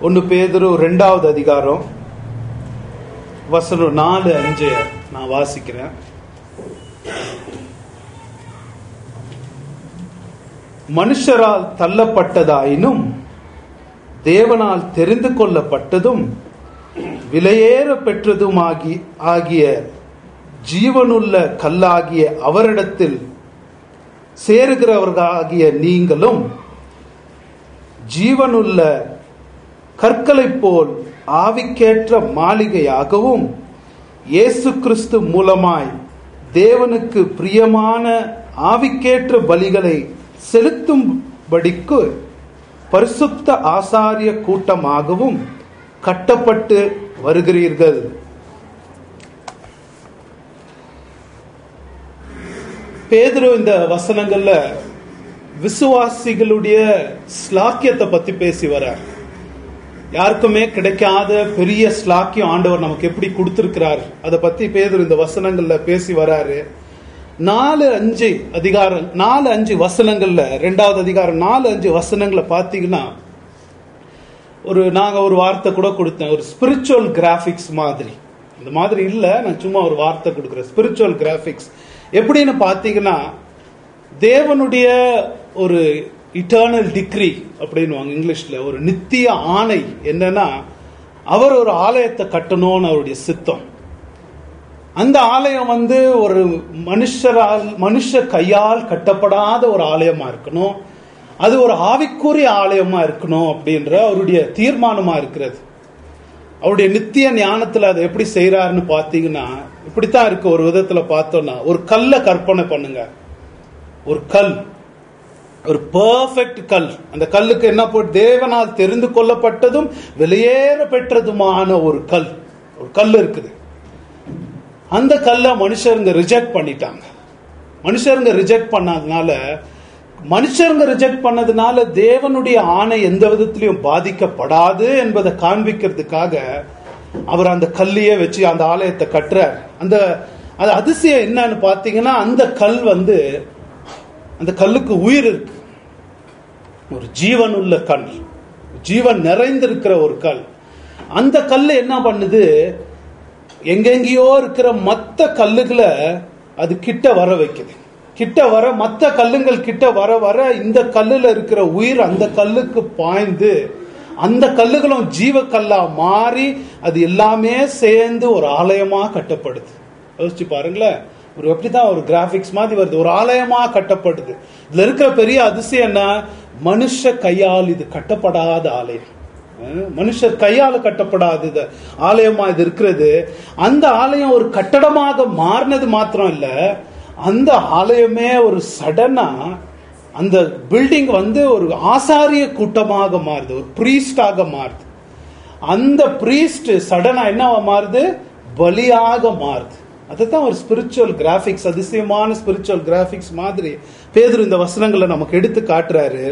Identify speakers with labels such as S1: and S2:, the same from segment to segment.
S1: ஒன்னு பேதுரு ரெண்டாவது அதிகாரம் வசனம் நாலு அஞ்சு நான் வாசிக்கிறேன் மனுஷரால் தள்ளப்பட்டதாயினும் தேவனால் தெரிந்து கொள்ளப்பட்டதும் விலையேற பெற்றதுமாகி ஆகிய ஜீவனுள்ள கல்லாகிய அவரிடத்தில் சேருகிறவர்களாகிய நீங்களும் ஜீவனுள்ள கற்களைப் போல் ஆவிக்கேற்ற மாளிகையாகவும் இயேசு கிறிஸ்து மூலமாய் தேவனுக்கு பிரியமான ஆவிக்கேற்ற பலிகளை செலுத்தும்படிக்கு பரிசுத்த ஆசாரிய கூட்டமாகவும் கட்டப்பட்டு வருகிறீர்கள் பேதுரு இந்த வசனங்கள்ல விசுவாசிகளுடைய ஸ்லாக்கியத்தை பத்தி பேசி வர்றார் யாருக்குமே கிடைக்காத பெரிய ஸ்லாக்கியம் ஆண்டவர் நமக்கு எப்படி கொடுத்திருக்கிறார் அதை பத்தி பேதுரு இந்த வசனங்கள்ல பேசி வராரு நாலு அஞ்சு அதிகாரம் நாலு அஞ்சு வசனங்கள்ல ரெண்டாவது அதிகாரம் நாலு அஞ்சு வசனங்களை பார்த்தீங்கன்னா ஒரு நாங்க ஒரு வார்த்தை கூட கொடுத்தேன் ஒரு ஸ்பிரிச்சுவல் கிராபிக்ஸ் மாதிரி இந்த மாதிரி இல்ல நான் சும்மா ஒரு வார்த்தை கொடுக்குறேன் ஸ்பிரிச்சுவல் கிராபிக்ஸ் எப்படின்னு பார்த்தீங்கன்னா தேவனுடைய ஒரு இட்டர்னல் டிக்ரி அப்படின்வாங்க இங்கிலீஷ்ல ஒரு நித்திய ஆணை என்னன்னா அவர் ஒரு ஆலயத்தை கட்டணும்னு அவருடைய சித்தம் அந்த ஆலயம் வந்து ஒரு மனுஷரால் மனுஷ கையால் கட்டப்படாத ஒரு ஆலயமா இருக்கணும் அது ஒரு ஆவிக்குரிய ஆலயமா இருக்கணும் அப்படின்ற அவருடைய தீர்மானமா இருக்கிறது அவருடைய நித்திய ஞானத்துல அதை எப்படி செய்யறாருன்னு பாத்தீங்கன்னா இப்படித்தான் இருக்கு ஒரு விதத்துல பார்த்தோம்னா ஒரு கல்லை கற்பனை பண்ணுங்க ஒரு கல் ஒரு பெர்ஃபெக்ட் கல் அந்த கல்லுக்கு என்ன போட்டு தேவனால் தெரிந்து கொள்ளப்பட்டதும் வெளியேற பெற்றதுமான ஒரு கல் ஒரு கல் இருக்குது அந்த கல்லை மனுஷருங்க ரிஜெக்ட் பண்ணிட்டாங்க மனுஷருங்க ரிஜெக்ட் பண்ணாதனால மனுஷருங்க ரிஜெக்ட் பண்ணதுனால தேவனுடைய ஆணை எந்த விதத்திலையும் பாதிக்கப்படாது என்பதை காண்பிக்கிறதுக்காக அவர் அந்த கல்லையே வச்சு அந்த ஆலயத்தை கட்டுறார் அந்த அது அதிசயம் என்னன்னு பாத்தீங்கன்னா அந்த கல் வந்து அந்த கல்லுக்கு உயிர் இருக்கு ஒரு ஜீவன் உள்ள கல் ஜீவன் நிறைந்திருக்கிற ஒரு கல் அந்த கல் என்ன பண்ணுது எங்கெங்கேயோ இருக்கிற மற்ற கல்லுகளை அது கிட்ட வர வைக்குது கிட்ட வர மற்ற கல்லுங்கள் கிட்ட வர வர இந்த கல்லுல இருக்கிற உயிர் அந்த கல்லுக்கு பாய்ந்து அந்த கல்லுகளும் ஜீவ கல்லா மாறி அது எல்லாமே சேர்ந்து ஒரு ஆலயமா கட்டப்படுது யோசிச்சு பாருங்களேன் ஒரு எப்படிதான் ஒரு கிராபிக்ஸ் மாதிரி வருது ஒரு ஆலயமா கட்டப்படுது இதுல இருக்கிற பெரிய அதிசயம் என்ன மனுஷ கையால் இது கட்டப்படாத ஆலயம் மனுஷர் கையால் கட்டப்படாது இது ஆலயமா இது இருக்கிறது அந்த ஆலயம் ஒரு கட்டடமாக மாறினது மாத்திரம் இல்ல அந்த ஆலயமே ஒரு சடனா அந்த பில்டிங் வந்து ஒரு ஆசாரிய கூட்டமாக மாறுது ஒரு பிரீஸ்டாக மாறுது அந்த பிரீஸ்ட் சடனா என்ன மாறுது பலியாக மாறுது அதுதான் ஒரு ஸ்பிரிச்சுவல் கிராபிக்ஸ் அதிசயமான ஸ்பிரிச்சுவல் கிராபிக்ஸ் மாதிரி பேதர் இந்த வசனங்களை நமக்கு எடுத்து காட்டுறாரு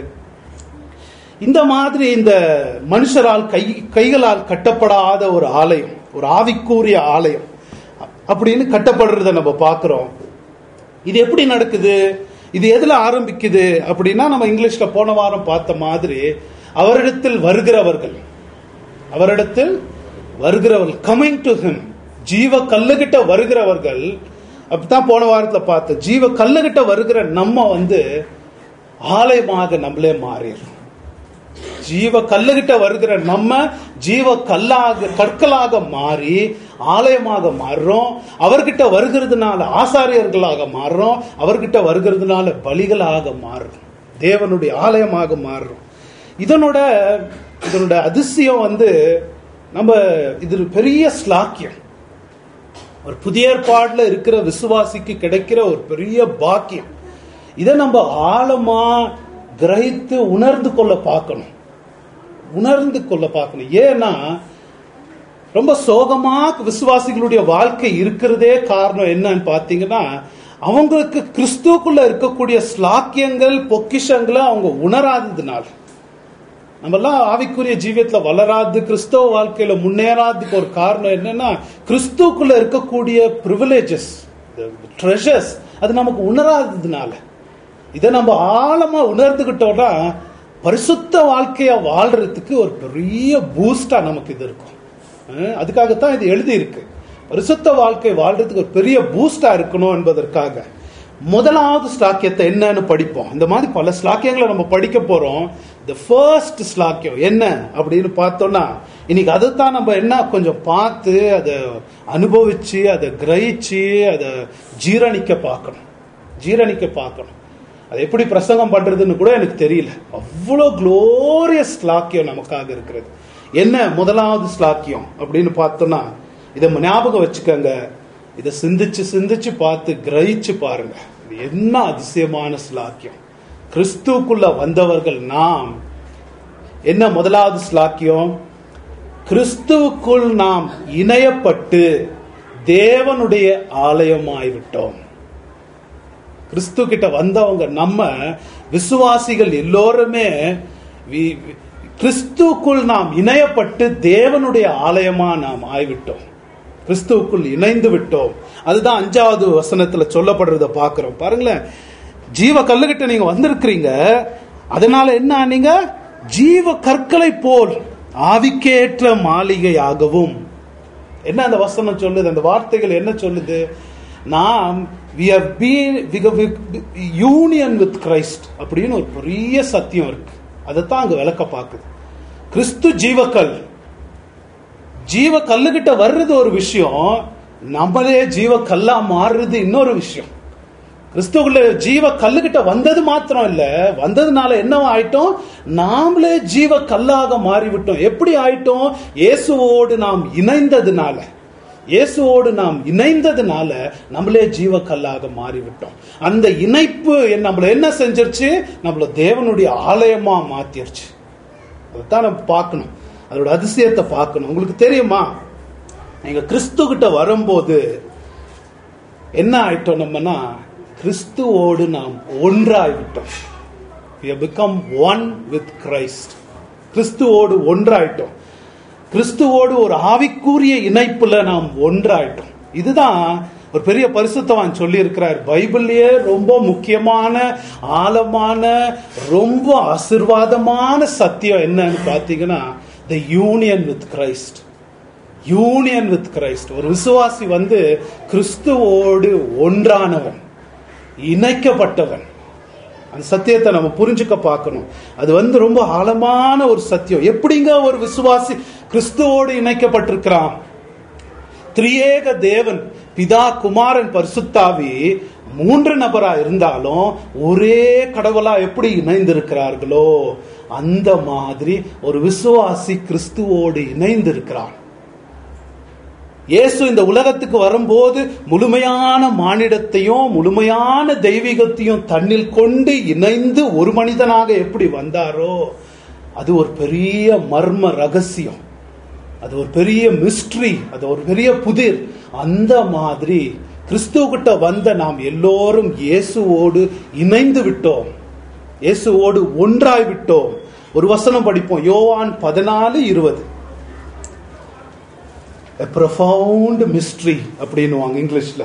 S1: இந்த மாதிரி இந்த மனுஷரால் கை கைகளால் கட்டப்படாத ஒரு ஆலயம் ஒரு ஆவிக்கூறிய ஆலயம் அப்படின்னு கட்டப்படுறத நம்ம பார்க்கிறோம் இது எப்படி நடக்குது இது எதுல ஆரம்பிக்குது அப்படின்னா நம்ம இங்கிலீஷ்ல போன வாரம் பார்த்த மாதிரி அவரிடத்தில் வருகிறவர்கள் அவரிடத்தில் வருகிறவர்கள் கமிங் டு ஹிம் ஜீவ கல்லுகிட்ட வருகிறவர்கள் அப்படித்தான் போன வாரத்துல பார்த்த ஜீவ கல்லுகிட்ட வருகிற நம்ம வந்து ஆலயமாக நம்மளே மாறிடுறோம் ஜீவ கல்லுகிட்ட வருகிற நம்ம ஜீவ கல்லாக கற்களாக மாறி ஆலயமாக மாறுறோம் அவர்கிட்ட வருகிறதுனால ஆசாரியர்களாக மாறுறோம் அவர்கிட்ட வருகிறதுனால பலிகளாக மாறுறோம் தேவனுடைய ஆலயமாக மாறுறோம் இதனோட இதனோட அதிசயம் வந்து நம்ம இது பெரிய ஸ்லாக்கியம் ஒரு புதிய ஏற்பாடுல இருக்கிற விசுவாசிக்கு கிடைக்கிற ஒரு பெரிய பாக்கியம் இதை நம்ம ஆழமா கிரகித்து உணர்ந்து கொள்ள பார்க்கணும் உணர்ந்து கொள்ள பார்க்கணும் ஏன்னா ரொம்ப சோகமா விசுவாசிகளுடைய வாழ்க்கை இருக்கிறதே காரணம் என்னன்னு பாத்தீங்கன்னா அவங்களுக்கு கிறிஸ்துக்குள்ள இருக்கக்கூடிய ஸ்லாக்கியங்கள் பொக்கிஷங்களை அவங்க உணராததுனால நம்மெல்லாம் ஆவிக்குரிய ஜீவியத்துல வளராது கிறிஸ்தவ வாழ்க்கையில முன்னேறாததுக்கு ஒரு காரணம் என்னன்னா கிறிஸ்துக்குள்ள இருக்கக்கூடிய ப்ரிவிலேஜஸ் ட்ரெஷர்ஸ் அது நமக்கு உணராததுனால இதை நம்ம ஆழமா உணர்ந்துகிட்டோம்னா பரிசுத்த வாழ்க்கைய வாழ்றதுக்கு ஒரு பெரிய பூஸ்டா நமக்கு இது இருக்கும் அஹ் அதுக்காகத்தான் இது எழுதி இருக்கு பரிசுத்த வாழ்க்கை வாழ்றதுக்கு ஒரு பெரிய பூஸ்டா இருக்கணும் என்பதற்காக முதலாவது ஸ்லாக்கியத்தை என்னன்னு படிப்போம் இந்த மாதிரி பல ஸ்லாக்கியங்களை நம்ம படிக்க போறோம் இந்த ஃபர்ஸ்ட் ஸ்லாக்கியம் என்ன அப்படின்னு பார்த்தோம்னா இன்னைக்கு அதைத்தான் நம்ம என்ன கொஞ்சம் பார்த்து அதை அனுபவிச்சு அதை கிரகிச்சு அதை ஜீரணிக்க பார்க்கணும் ஜீரணிக்க பார்க்கணும் அது எப்படி பிரசங்கம் பண்றதுன்னு கூட எனக்கு தெரியல அவ்வளோ குளோரியஸ் ஸ்லாக்கியம் நமக்காக இருக்கிறது என்ன முதலாவது ஸ்லாக்கியம் அப்படின்னு பார்த்தோம்னா இதை ஞாபகம் வச்சுக்கோங்க இதை சிந்திச்சு சிந்திச்சு பார்த்து கிரகிச்சு பாருங்க இது என்ன அதிசயமான ஸ்லாக்கியம் கிறிஸ்துக்குள்ள வந்தவர்கள் நாம் என்ன முதலாவது ஸ்லாக்கியம் கிறிஸ்துவுக்குள் நாம் இணையப்பட்டு தேவனுடைய ஆலயமாய்விட்டோம் கிறிஸ்து கிட்ட வந்தவங்க நம்ம விசுவாசிகள் எல்லோருமே வி- வி- கிறிஸ்துவுக்குள் நாம் இணையப்பட்டு தேவனுடைய ஆலயமா நாம் ஆய்விட்டோம் கிறிஸ்துவுக்குள் இணைந்து விட்டோம் அதுதான் அஞ்சாவது வசனத்துல சொல்லப்படுறத பார்க்கிறோம் பாருங்களேன் ஜீவ கல்லுகிட்ட நீங்க வந்திருக்கிறீங்க அதனால என்ன ஆனீங்க ஜீவ கற்களை போல் ஆவிக்கேற்ற மாளிகையாகவும் என்ன அந்த வசனம் சொல்லுது அந்த வார்த்தைகள் என்ன சொல்லுது நாம் we have been union with Christ அப்படின்னு ஒரு பெரிய சத்தியம் இருக்கு அதைத்தான் அங்க விளக்க பார்க்குது கிறிஸ்து ஜீவக்கல் ஜீவ கல்லுகிட்ட வர்றது ஒரு விஷயம் நம்மளே ஜீவ கல்லா மாறுறது இன்னொரு விஷயம் கிறிஸ்துவுக்குள்ள ஜீவ கல்லுகிட்ட வந்தது மாத்திரம் இல்ல வந்ததுனால என்ன ஆயிட்டோம் நாமளே ஜீவ கல்லாக மாறிவிட்டோம் எப்படி ஆயிட்டோம் இயேசுவோடு நாம் இணைந்ததுனால இயேசுவோடு நாம் இணைந்ததுனால நம்மளே ஜீவ கல்லாக மாறிவிட்டோம் அந்த இணைப்பு என் நம்மள என்ன செஞ்சிருச்சு நம்மள தேவனுடைய ஆலயமா மாத்திருச்சு அதைத்தான் நம்ம பார்க்கணும் அதோட அதிசயத்தை பார்க்கணும் உங்களுக்கு தெரியுமா நீங்க கிறிஸ்து கிட்ட வரும்போது என்ன ஆயிட்டோம் நம்மனா கிறிஸ்துவோடு நாம் ஒன்றாய்விட்டோம் we have become one with Christ கிறிஸ்துவோடு ஒன்றாயிட்டோம் கிறிஸ்துவோடு ஒரு ஆவிக்குரிய இணைப்புல நாம் ஒன்றாயிட்டோம் இதுதான் ஒரு பெரிய பரிசுத்தவான் சொல்லி இருக்கிறார் பைபிள்லயே ரொம்ப முக்கியமான ஆழமான ரொம்ப ஆசிர்வாதமான சத்தியம் என்னன்னு பார்த்தீங்கன்னா the union with Christ union with Christ ஒரு விசுவாசி வந்து கிறிஸ்துவோடு ஒன்றானவன் இணைக்கப்பட்டவன் அந்த சத்தியத்தை நம்ம புரிஞ்சுக்க பார்க்கணும் அது வந்து ரொம்ப ஆழமான ஒரு சத்தியம் எப்படிங்க ஒரு விசுவாசி கிறிஸ்துவோடு இணைக்கப்பட்டிருக்கிறான் திரியேக தேவன் பிதா குமாரன் பரிசுத்தாவி மூன்று நபரா இருந்தாலும் ஒரே கடவுளா எப்படி இணைந்திருக்கிறார்களோ அந்த மாதிரி ஒரு விசுவாசி கிறிஸ்துவோடு இணைந்திருக்கிறான் இயேசு இந்த உலகத்துக்கு வரும்போது முழுமையான மானிடத்தையும் முழுமையான தெய்வீகத்தையும் தன்னில் கொண்டு இணைந்து ஒரு மனிதனாக எப்படி வந்தாரோ அது ஒரு பெரிய மர்ம ரகசியம் அது ஒரு பெரிய மிஸ்ட்ரி அது ஒரு பெரிய புதிர் அந்த மாதிரி கிறிஸ்துவ வந்த நாம் எல்லோரும் இயேசுவோடு இணைந்து விட்டோம் இயேசுவோடு ஒன்றாய் விட்டோம் ஒரு வசனம் படிப்போம் யோவான் பதினாலு இருபது a profound mystery அப்படின்னுவாங்க இங்கிலீஷ்ல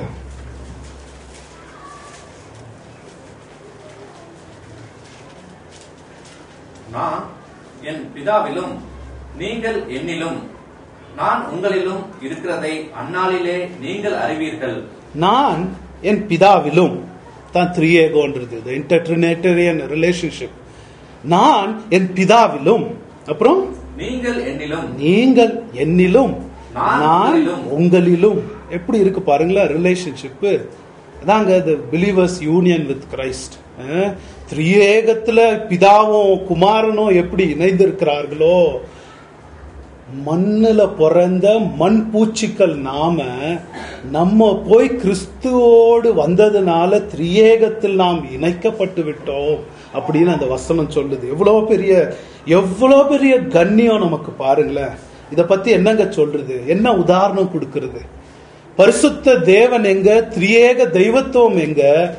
S2: நான் என் பிதாவிலும் நீங்கள் என்னிலும் நான் உங்களிலும் இருக்கிறதை அந்நாளிலே நீங்கள் அறிவீர்கள்
S1: நான் என் பிதாவிலும் தான் த்ரீஏகோன்றது the intertrinitarian ரிலேஷன்ஷிப் நான் என் பிதாவிலும் அப்புறம்
S2: நீங்கள் என்னிலும்
S1: நீங்கள் என்னிலும்
S2: நான்
S1: நான்
S2: உங்களிலும்.
S1: உங்களிலும் எப்படி இருக்கு பாருங்களேன் ரிலேஷன்ஷிப் அதாங்க the believers union with Christ திரியேகத்துல பிதாவும் குமாரனும் எப்படி இணைந்திருக்கிறார்களோ மண்ணுல பிறந்த மண் பூச்சிகள் நாம நம்ம போய் கிறிஸ்துவோடு வந்ததுனால திரியேகத்தில் நாம் இணைக்கப்பட்டு விட்டோம் அப்படின்னு அந்த வசனம் சொல்லுது எவ்வளவு பெரிய எவ்வளவு பெரிய கண்ணியம் நமக்கு பாருங்களேன் இத பத்தி என்னங்க சொல்றது என்ன உதாரணம் கொடுக்கிறது பரிசுத்த தேவன் எங்க திரியேக தெய்வத்துவம் எங்க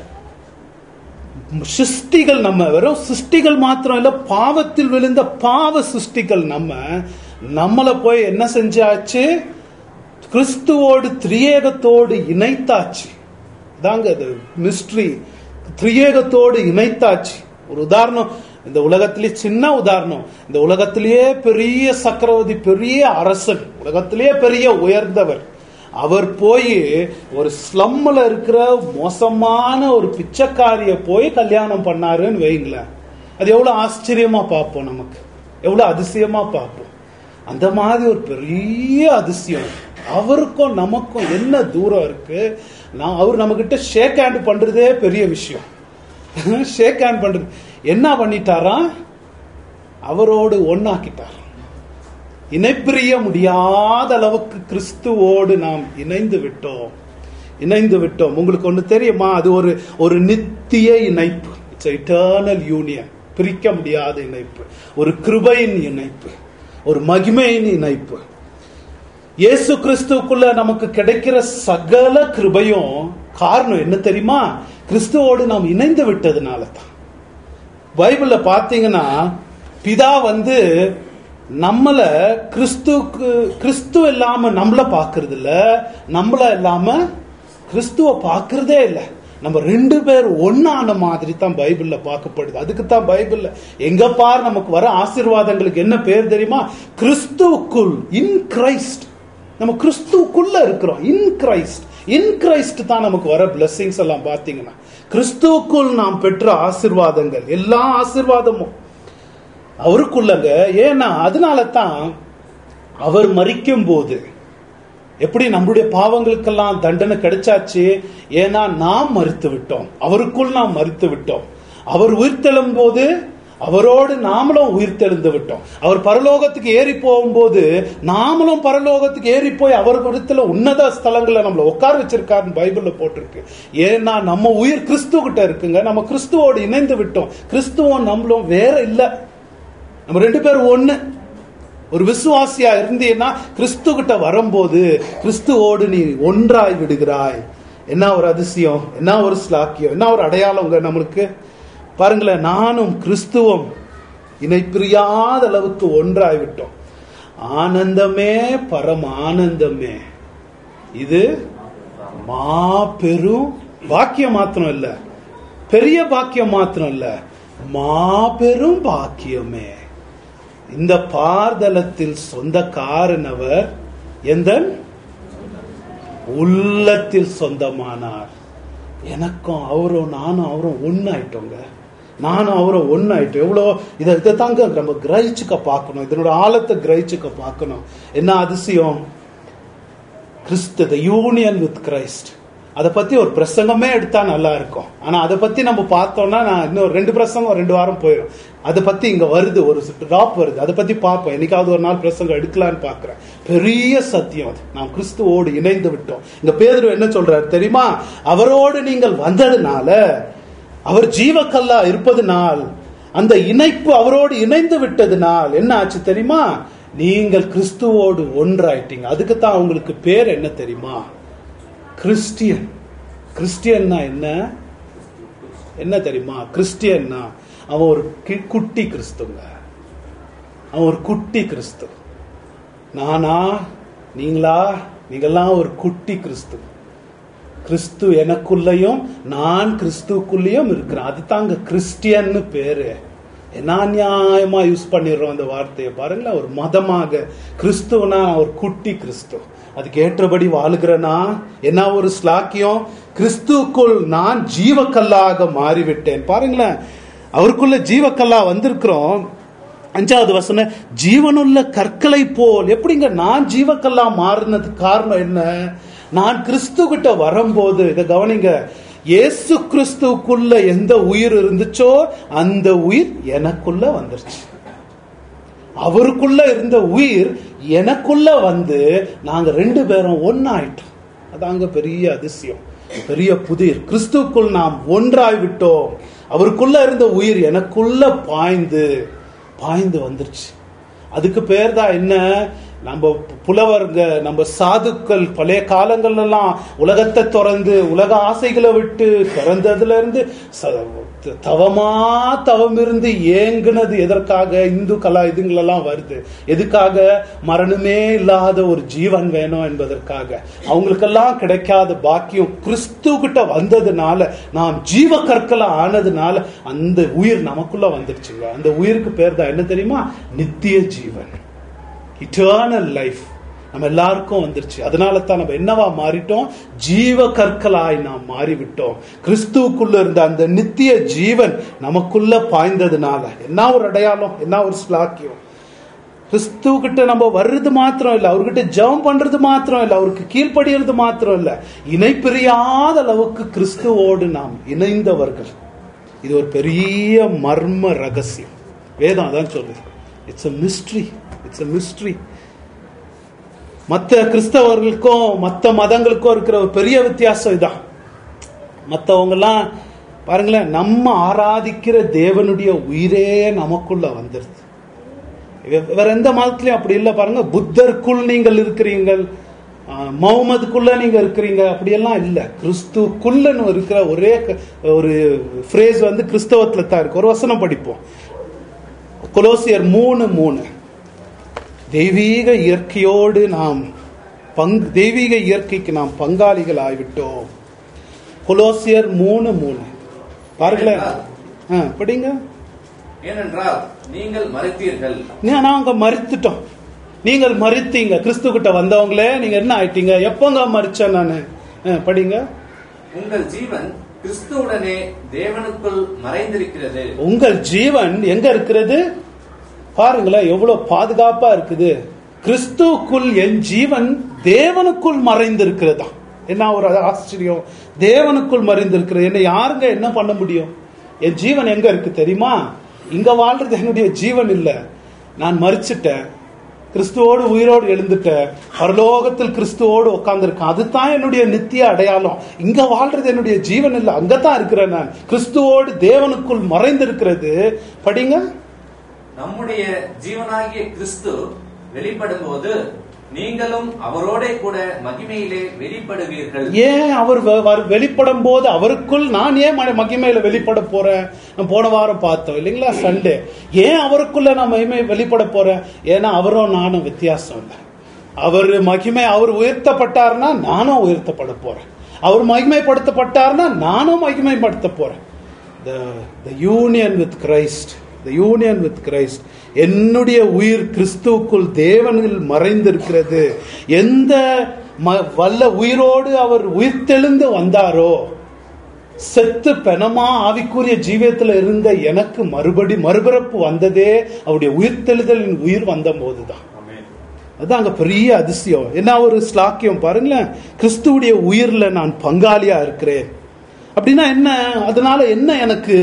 S1: சிருஷ்டிகள் நம்ம வெறும் சிருஷ்டிகள் மாத்திரம் இல்ல பாவத்தில் விழுந்த பாவ சிருஷ்டிகள் நம்ம நம்மள போய் என்ன செஞ்சாச்சு கிறிஸ்துவோடு திரியேகத்தோடு இணைத்தாச்சு தாங்க அது மிஸ்ட்ரி திரியேகத்தோடு இணைத்தாச்சு ஒரு உதாரணம் இந்த உலகத்திலே சின்ன உதாரணம் இந்த உலகத்திலேயே பெரிய சக்கரவர்த்தி பெரிய அரசன் உலகத்திலேயே பெரிய உயர்ந்தவர் அவர் போய் ஒரு ஸ்லம்ல இருக்கிற மோசமான ஒரு பிச்சைக்காரிய போய் கல்யாணம் பண்ணாருன்னு வைங்களேன் அது எவ்வளவு ஆச்சரியமா பார்ப்போம் நமக்கு எவ்வளவு அதிசயமா பார்ப்போம் அந்த மாதிரி ஒரு பெரிய அதிசயம் அவருக்கும் நமக்கும் என்ன தூரம் இருக்கு நான் அவர் நம்ம கிட்ட ஷேக் ஹேண்ட் பண்றதே பெரிய விஷயம் ஷேக் ஹேண்ட் பண்றது என்ன பண்ணிட்டாரா அவரோடு ஒன்னாக்கிட்டார் இணைப்பிரிய முடியாத அளவுக்கு கிறிஸ்துவோடு நாம் இணைந்து விட்டோம் இணைந்து விட்டோம் உங்களுக்கு ஒண்ணு தெரியுமா அது ஒரு ஒரு நித்திய இணைப்பு இட்ஸ் இட்டர்னல் யூனியன் பிரிக்க முடியாத இணைப்பு ஒரு கிருபையின் இணைப்பு ஒரு மகிமையின் இணைப்பு இயேசு கிறிஸ்துக்குள்ள நமக்கு கிடைக்கிற சகல கிருபையும் காரணம் என்ன தெரியுமா கிறிஸ்துவோடு நாம் இணைந்து விட்டதுனால தான் பைபிள்ல பாத்தீங்கன்னா பிதா வந்து நம்மள கிறிஸ்துக்கு கிறிஸ்து இல்லாம நம்மள பாக்குறது இல்ல நம்மள இல்லாம கிறிஸ்துவ பாக்குறதே இல்ல நம்ம ரெண்டு பேர் ஒன்னான மாதிரி தான் பைபிள்ல பார்க்கப்படுது அதுக்கு தான் பைபிள்ல எங்க பார் நமக்கு வர ஆசீர்வாதங்களுக்கு என்ன பேர் தெரியுமா கிறிஸ்துவுக்குள் இன் கிரைஸ்ட் நம்ம கிறிஸ்துவுக்குள்ள இருக்கிறோம் இன் கிரைஸ்ட் இன் கிரைஸ்ட் தான் நமக்கு வர பிளஸ்ஸிங்ஸ் எல்லாம் பாத்தீங்கன்னா கிறிஸ்துவுக்குள் நாம் பெற்ற ஆசீர்வாதங்கள் எல்லா ஆசீர்வாதமும் அவருக்குள்ளங்க ஏன்னா அதனால தான் அவர் மறிக்கும் போது எப்படி நம்மளுடைய பாவங்களுக்கெல்லாம் தண்டனை கிடைச்சாச்சு ஏன்னா நாம் மறுத்து விட்டோம் அவருக்குள் நாம் மறுத்து விட்டோம் அவர் உயிர்த்தெழும் போது அவரோடு நாமளும் உயிர்த்தெழுந்து விட்டோம் அவர் பரலோகத்துக்கு ஏறி போகும்போது நாமளும் பரலோகத்துக்கு ஏறி போய் அவர் இடத்துல உன்னத ஸ்தலங்களை நம்மள உட்கார வச்சிருக்காருன்னு பைபிள்ல போட்டிருக்கு ஏன்னா நம்ம உயிர் கிறிஸ்துவ கிட்ட இருக்குங்க நம்ம கிறிஸ்துவோடு இணைந்து விட்டோம் கிறிஸ்துவும் நம்மளும் வேற இல்ல நம்ம ரெண்டு பேரும் ஒண்ணு ஒரு விசுவாசியா இருந்தீன்னா கிறிஸ்து கிட்ட வரும்போது கிறிஸ்துவோடு நீ ஒன்றாய் விடுகிறாய் என்ன ஒரு அதிசயம் என்ன ஒரு ஸ்லாக்கியம் என்ன ஒரு அடையாளங்க நம்மளுக்கு பாருங்களேன் நானும் கிறிஸ்துவம் இணைப்பிரியாத அளவுக்கு ஒன்றாய் விட்டோம் ஆனந்தமே பரம ஆனந்தமே இது மாபெரும் பாக்கியம் மாத்திரம் இல்ல பெரிய பாக்கியம் மாத்திரம் இல்ல மாபெரும் பாக்கியமே இந்த பார்தலத்தில் சொந்தக்காரனவர் எந்த உள்ளத்தில் சொந்தமானார் எனக்கும் அவரும் நானும் அவரும் ஒன்னாயிட்டோங்க நானும் அவரும் ஒன்னாயிட்டோம் எவ்வளோ இதை இதை தாங்க நம்ம கிரகிச்சுக்க பார்க்கணும் இதனோட ஆழத்தை கிரகிச்சுக்க பார்க்கணும் என்ன அதிசயம் கிறிஸ்து த யூனியன் வித் கிரைஸ்ட் அதை பத்தி ஒரு பிரசங்கமே எடுத்தா நல்லா இருக்கும் ஆனா அதை பத்தி நம்ம பார்த்தோம்னா நான் இன்னும் ரெண்டு பிரசங்கம் ரெண்டு வாரம் போயிடும் அதை பத்தி இங்க வருது ஒரு ட்ராப் வருது அதை பத்தி பார்ப்போம் என்னைக்காவது ஒரு நாள் பிரசங்கம் எடுக்கலான்னு பாக்குறேன் பெரிய சத்தியம் அது நாம் கிறிஸ்துவோடு இணைந்து விட்டோம் இங்க பேதரு என்ன சொல்றாரு தெரியுமா அவரோடு நீங்கள் வந்ததுனால அவர் ஜீவக்கல்லா இருப்பதுனால் அந்த இணைப்பு அவரோடு இணைந்து விட்டதுனால் என்ன ஆச்சு தெரியுமா நீங்கள் கிறிஸ்துவோடு ஒன்றாயிட்டீங்க அதுக்கு தான் உங்களுக்கு பேர் என்ன தெரியுமா கிறிஸ்டியன் கிறிஸ்டியன்னா என்ன என்ன தெரியுமா கிறிஸ்டியன்னா அவன் ஒரு கி- குட்டி கிறிஸ்துங்க அவன் ஒரு குட்டி கிறிஸ்து நானா நீங்களா நீங்கெல்லாம் ஒரு குட்டி கிறிஸ்து கிறிஸ்து எனக்குள்ளயும் நான் கிறிஸ்துக்குள்ளேயும் இருக்கிறேன் அதுதாங்க கிறிஸ்டியன்னு பேரு என்ன நியாயமா யூஸ் பண்ணிடுறோம் அந்த வார்த்தையை பாருங்களேன் ஒரு மதமாக கிறிஸ்துவனா ஒரு குட்டி கிறிஸ்து அதுக்கு ஏற்றபடி வாழுகிறனா என்ன ஒரு ஸ்லாக்கியம் கிறிஸ்துக்குள் நான் ஜீவக்கல்லாக மாறிவிட்டேன் பாருங்களேன் அவருக்குள்ள ஜீவக்கல்லா வந்திருக்கிறோம் அஞ்சாவது வசனம் ஜீவனுள்ள கற்களை போல் எப்படிங்க நான் ஜீவக்கல்லா மாறினதுக்கு காரணம் என்ன நான் கிறிஸ்து கிட்ட வரும்போது இதை கவனிங்க இயேசு கிறிஸ்துக்குள்ள எந்த உயிர் இருந்துச்சோ அந்த உயிர் எனக்குள்ள வந்துருச்சு அவருக்குள்ள இருந்த உயிர் எனக்குள்ள வந்து நாங்க ரெண்டு பேரும் ஒன்னாயிட்டோம் அதாங்க பெரிய அதிசயம் பெரிய புதிர் கிறிஸ்துக்குள் நாம் ஒன்றாய் விட்டோம் அவருக்குள்ள இருந்த உயிர் எனக்குள்ள பாய்ந்து பாய்ந்து வந்துருச்சு அதுக்கு பேர் தான் என்ன நம்ம புலவர்க நம்ம சாதுக்கள் பழைய காலங்கள்ல எல்லாம் உலகத்தை திறந்து உலக ஆசைகளை விட்டு பிறந்ததுல இருந்து ச- தவமா தவம் இருந்து ஏங்குனது எதற்காக இந்து கலா இதுங்களெல்லாம் வருது எதுக்காக மரணமே இல்லாத ஒரு ஜீவன் வேணும் என்பதற்காக அவங்களுக்கெல்லாம் கிடைக்காத பாக்கியம் கிறிஸ்து கிட்ட வந்ததுனால நாம் ஜீவ கற்களா ஆனதுனால அந்த உயிர் நமக்குள்ள வந்துருச்சுங்க அந்த உயிருக்கு பேர் தான் என்ன தெரியுமா நித்திய ஜீவன் இட்டர்னல் லைஃப் நம்ம எல்லாருக்கும் வந்துருச்சு அதனால தான் நம்ம என்னவா மாறிட்டோம் ஜீவ கற்களாய் நாம் மாறிவிட்டோம் கிறிஸ்துவுக்குள்ள இருந்த அந்த நித்திய ஜீவன் நமக்குள்ள பாய்ந்ததுனால என்ன ஒரு அடையாளம் என்ன ஒரு ஸ்லாக்கியம் கிறிஸ்துவ கிட்ட நம்ம வர்றது மாத்திரம் இல்ல அவர்கிட்ட ஜெபம் பண்றது மாத்திரம் இல்ல அவருக்கு கீழ்ப்படியறது மாத்திரம் இல்ல இணை பிரியாத அளவுக்கு கிறிஸ்துவோடு நாம் இணைந்தவர்கள் இது ஒரு பெரிய மர்ம ரகசியம் வேதம் அதான் சொல்லுது it's a mystery it's a mystery மற்ற கிறிஸ்தவர்களுக்கும் மற்ற மதங்களுக்கும் இருக்கிற ஒரு பெரிய வித்தியாசம் இதான் மற்றவங்கெல்லாம் பாருங்களேன் நம்ம ஆராதிக்கிற தேவனுடைய உயிரே நமக்குள்ள வந்துருது வே- வேற எந்த மதத்திலயும் அப்படி இல்லை பாருங்க புத்தருக்குள் நீங்கள் இருக்கிறீங்கள் ஆஹ், முகமதுக்குள்ள நீங்க இருக்கிறீங்க அப்படியெல்லாம் இல்ல கிறிஸ்துக்குள்ளன்னு இருக்கிற ஒரே க- ஒரு ஃப்ரேஸ் வந்து கிறிஸ்தவத்துல தான் இருக்கு ஒரு வசனம் படிப்போம் கொலோசியர் மூணு மூணு தெய்வீக இயற்கையோடு நாம் பங் தெய்வீக இயற்கைக்கு நாம் பங்காளிகள் ஆகிவிட்டோம் கொலோசியர் மூணு மூணு பாருங்களேன் ஆ, படிங்க
S2: ஏனென்றால் நீங்கள் மறுத்தீர்கள்
S1: நா- நாங்க மறித்துட்டோம் நீங்கள் மறித்தீங்க கிறிஸ்து கிட்ட வந்தவங்களே நீங்க என்ன ஆயிட்டீங்க எப்பங்க மறிச்சேன் நானு ஆ, படிங்க
S2: உங்கள் ஜீவன் கிறிஸ்துவுடனே தேவனுக்குள் மறைந்திருக்கிறது
S1: உங்கள் ஜீவன் எங்க இருக்கிறது பாருங்களேன் எவ்வளவு பாதுகாப்பா இருக்குது கிறிஸ்துவுக்குள் என் ஜீவன் தேவனுக்குள் மறைந்திருக்கிறதா என்ன ஒரு ஆச்சரியம் தேவனுக்குள் மறைந்திருக்கிறது என்ன யாருங்க என்ன பண்ண முடியும் என் ஜீவன் எங்க இருக்கு தெரியுமா இங்க வாழ்றது என்னுடைய ஜீவன் இல்ல நான் மறிச்சிட்டேன் கிறிஸ்துவோடு உயிரோடு எழுந்துட்டேன் பரலோகத்தில் கிறிஸ்துவோடு உட்கார்ந்துருக்கேன் அதுதான் என்னுடைய நித்திய அடையாளம் இங்க வாழ்றது என்னுடைய ஜீவன் இல்ல அங்கதான் இருக்கிறேன் நான் கிறிஸ்துவோடு தேவனுக்குள் மறைந்திருக்கிறது படிங்க
S2: நம்முடைய ஜீவனாகிய கிறிஸ்து வெளிப்படும்போது நீங்களும் அவரோடே கூட மகிமையிலே வெளிப்படுவீர்கள்
S1: ஏன் அவர் வ- வ- வெளிப்படும் போது அவருக்குள் நான் ஏன் ம- மகிமையில வெளிப்பட போறேன் நான் போன வாரம் பார்த்தோம் இல்லைங்களா சண்டே ஏன் அவருக்குள்ள நான் மகிமை வெளிப்பட போறேன் ஏன்னா அவரும் நானும் வித்தியாசம் இல்லை அவர் மகிமை அவர் உயர்த்தப்பட்டார்னா நானும் உயர்த்தப்பட போறேன் அவர் மகிமைப்படுத்தப்பட்டார்னா நானும் மகிமைப்படுத்த போறேன் the union with Christ the union with Christ என்னுடைய உயிர் கிறிஸ்துவுக்குள் தேவனில் மறைந்திருக்கிறது எந்த ம- வல்ல உயிரோடு அவர் உயிர்த்தெழுந்து வந்தாரோ செத்து பெணமா ஆவிக்குரிய ஜீவியத்துல இருந்த எனக்கு மறுபடி மறுபிறப்பு வந்ததே அவருடைய உயிர்த்தெழுதலின் உயிர் வந்த போதுதான்
S2: ஆமென்.
S1: அதான் அங்க பெரிய அதிசயம் என்ன ஒரு ஸ்லாக்கியம் பாருங்களேன் கிறிஸ்துவுடைய உயிர்ல நான் பங்காளியா இருக்கிறேன் அப்படின்னா என்ன அதனால என்ன எனக்கு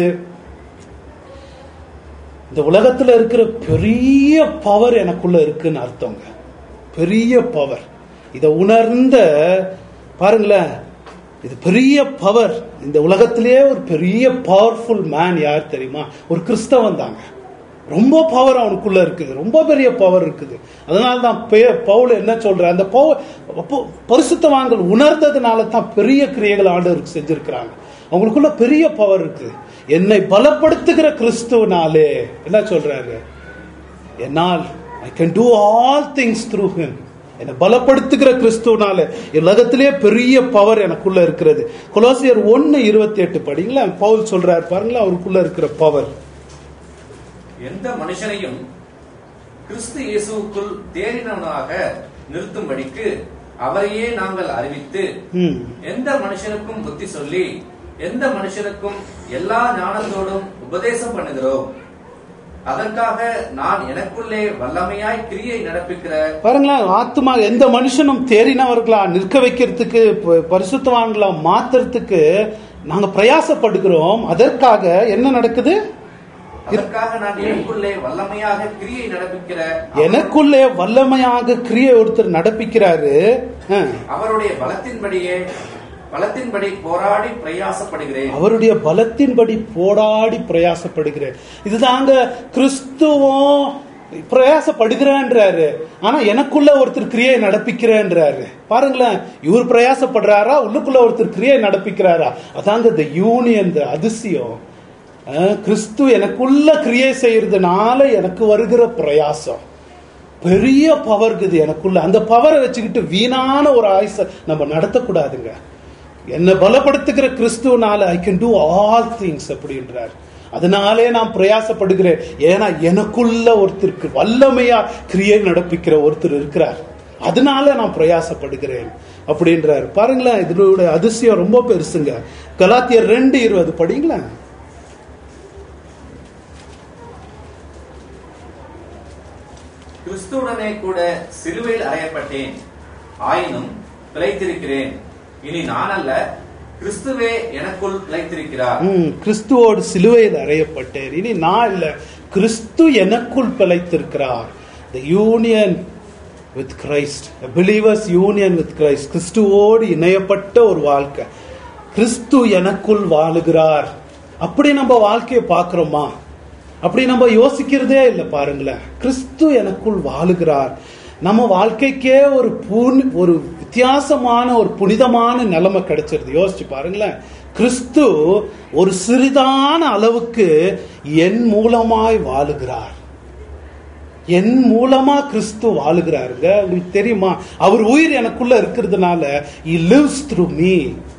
S1: இந்த உலகத்துல இருக்கிற பெரிய பவர் எனக்குள்ள இருக்குன்னு அர்த்தங்க பெரிய பவர் இத உணர்ந்த பாருங்களேன் இது பெரிய பவர் இந்த உலகத்திலேயே ஒரு பெரிய பவர்ஃபுல் மேன் யார் தெரியுமா ஒரு கிறிஸ்தவன் தாங்க ரொம்ப பவர் அவனுக்குள்ள இருக்குது ரொம்ப பெரிய பவர் இருக்குது அதனால தான் பே- பவுல் என்ன சொல்ற அந்த பவர் அப்போ பரிசுத்தவான்கள் உணர்ந்ததுனால தான் பெரிய கிரியைகள் ஆண்டவருக்கு செஞ்சிருக்கிறாங்க அவங்களுக்குள்ள பெரிய பவர் இருக்கு என்னை பலப்படுத்துகிற கிறிஸ்துவனாலே என்ன சொல்றாரு என்னால் I can do all things through him என்னை பலப்படுத்துகிற கிறிஸ்துவனால உலகத்திலே பெரிய பவர் எனக்குள்ள இருக்கிறது கொலோசியர் ஒன்னு இருபத்தி எட்டு படிங்களா பவுல் சொல்றாரு பாருங்களா அவருக்குள்ள இருக்கிற பவர்
S2: எந்த மனுஷனையும் கிறிஸ்து இயேசுவுக்குள் தேறினவனாக நிறுத்தும்படிக்கு அவரையே நாங்கள் அறிவித்து
S1: ம்
S2: எந்த மனுஷனுக்கும் புத்தி சொல்லி எந்த மனுஷனுக்கும் எல்லா ஞானத்தோடும் உபதேசம் பண்ணுகிறோம் அதற்காக நான் எனக்குள்ளே வல்லமையாய் கிரியை நடப்பிக்கிற
S1: பாருங்களேன் ஆத்மா எந்த மனுஷனும் தேறினவர்களா நிற்க வைக்கிறதுக்கு ப- பரிசுத்தவான்களா மாத்துறதுக்கு நாங்க பிரயாசப்படுகிறோம் அதற்காக என்ன நடக்குது
S2: அதற்காக நான் எனக்குள்ளே வல்லமையாக கிரியை நடப்பிக்கிற
S1: எனக்குள்ளே வல்லமையாக கிரியை ஒருத்தர் நடப்பிக்கிறாரு ஆ.
S2: அவருடைய பலத்தின்படியே பலத்தின்படி போராடி பிரயாசப்படுகிறேன்
S1: அவருடைய பலத்தின்படி போராடி பிரயாசப்படுகிறேன் இதுதாங்க கிறிஸ்துவும் பிரயாசப்படுகிறேன்றாரு ஆனா எனக்குள்ள ஒருத்தர் கிரியை நடப்பிக்கிறேன்றாரு பாருங்களேன் இவர் பிரயாசப்படுறாரா உள்ளுக்குள்ள ஒருத்தர் கிரியை நடப்பிக்கிறாரா அதாங்க இந்த யூனியன் இந்த அதிசயம் அஹ், கிறிஸ்து எனக்குள்ள கிரியை செய்யறதுனால எனக்கு வருகிற பிரயாசம் பெரிய பவர் இருக்குது எனக்குள்ள அந்த பவரை வச்சுக்கிட்டு வீணான ஒரு ஆயுச நம்ம நடத்தக்கூடாதுங்க என்னை பலப்படுத்துகிற கிறிஸ்துவனால I can do all things அப்படின்றார் அதனாலே நான் பிரயாசப்படுகிறேன் ஏன்னா எனக்குள்ள ஒருத்தருக்கு வல்லமையா கிரியை நடப்பிக்கிற ஒருத்தர் இருக்கிறார் அதனால நான் பிரயாசப்படுகிறேன் அப்படின்றார் பாருங்களேன் இதனுடைய அதிசயம் ரொம்ப பெருசுங்க கலாத்தியர் ரெண்டு இருபது படிங்களேன்
S2: கிறிஸ்துவுடனே கூட சிலுவையில் அறையப்பட்டேன் ஆயினும் பிழைத்திருக்கிறேன் இனி நான் அல்ல கிறிஸ்துவே எனக்குள் பிழைத்திருக்கிறார்
S1: ம், கிறிஸ்துவோடு சிலுவையில் அறையப்பட்டேன் இனி நான் இல்ல கிறிஸ்து எனக்குள் பிழைத்திருக்கிறார் the union with Christ believers union with Christ கிறிஸ்துவோடு இணையப்பட்ட ஒரு வாழ்க்கை கிறிஸ்து எனக்குள் வாழுகிறார் அப்படி நம்ம வாழ்க்கையை பார்க்கிறோமா அப்படி நம்ம யோசிக்கிறதே இல்லை பாருங்களேன் கிறிஸ்து எனக்குள் வாழுகிறார் நம்ம வாழ்க்கைக்கே ஒரு புனி ஒரு வித்தியாசமான ஒரு புனிதமான நிலைமை கிடைச்சிருது யோசிச்சு பாருங்களேன் கிறிஸ்து ஒரு சிறிதான அளவுக்கு என் மூலமாய் வாழுகிறார் என் மூலமா கிறிஸ்து வாழுகிறாருங்க உங்களுக்கு தெரியுமா அவர் உயிர் எனக்குள்ள இருக்கிறதுனால he lives through me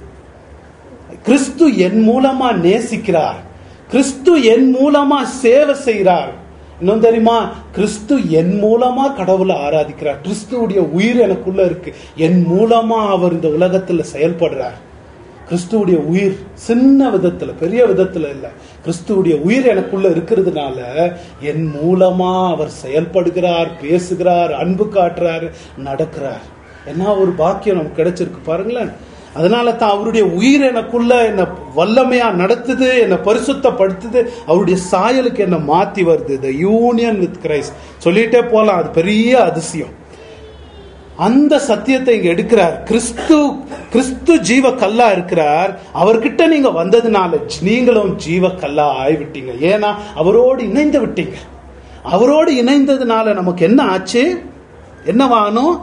S1: கிறிஸ்து என் மூலமா நேசிக்கிறார் கிறிஸ்து என் மூலமா சேவை செய்கிறார் இன்னும் தெரியுமா கிறிஸ்து என் மூலமா கடவுளை ஆராதிக்கிறார் கிறிஸ்துவுடைய உயிர் எனக்குள்ள இருக்கு என் மூலமா அவர் இந்த உலகத்துல செயல்படுறார் கிறிஸ்துவுடைய உயிர் சின்ன விதத்துல பெரிய விதத்துல இல்ல கிறிஸ்துவுடைய உயிர் எனக்குள்ள இருக்கிறதுனால என் மூலமா அவர் செயல்படுகிறார் பேசுகிறார் அன்பு காட்டுறார் நடக்கிறார் என்ன ஒரு பாக்கியம் நமக்கு கிடைச்சிருக்கு பாருங்களேன் அதனால தான் அவருடைய உயிர் எனக்குள்ள என்ன வல்லமையா நடத்துது என்னை பரிசுத்தப்படுத்துது அவருடைய சாயலுக்கு என்ன மாத்தி வருது த யூனியன் வித் கிரைஸ்ட் சொல்லிட்டே போலாம் அது பெரிய அதிசயம் அந்த சத்தியத்தை இங்க எடுக்கிறார் கிறிஸ்து கிறிஸ்து ஜீவ கல்லா இருக்கிறார் அவர்கிட்ட நீங்க வந்ததுனால நீங்களும் ஜீவ கல்லா ஆய்விட்டீங்க ஏன்னா அவரோடு இணைந்து விட்டீங்க அவரோடு இணைந்ததுனால நமக்கு என்ன ஆச்சு என்னவானோம்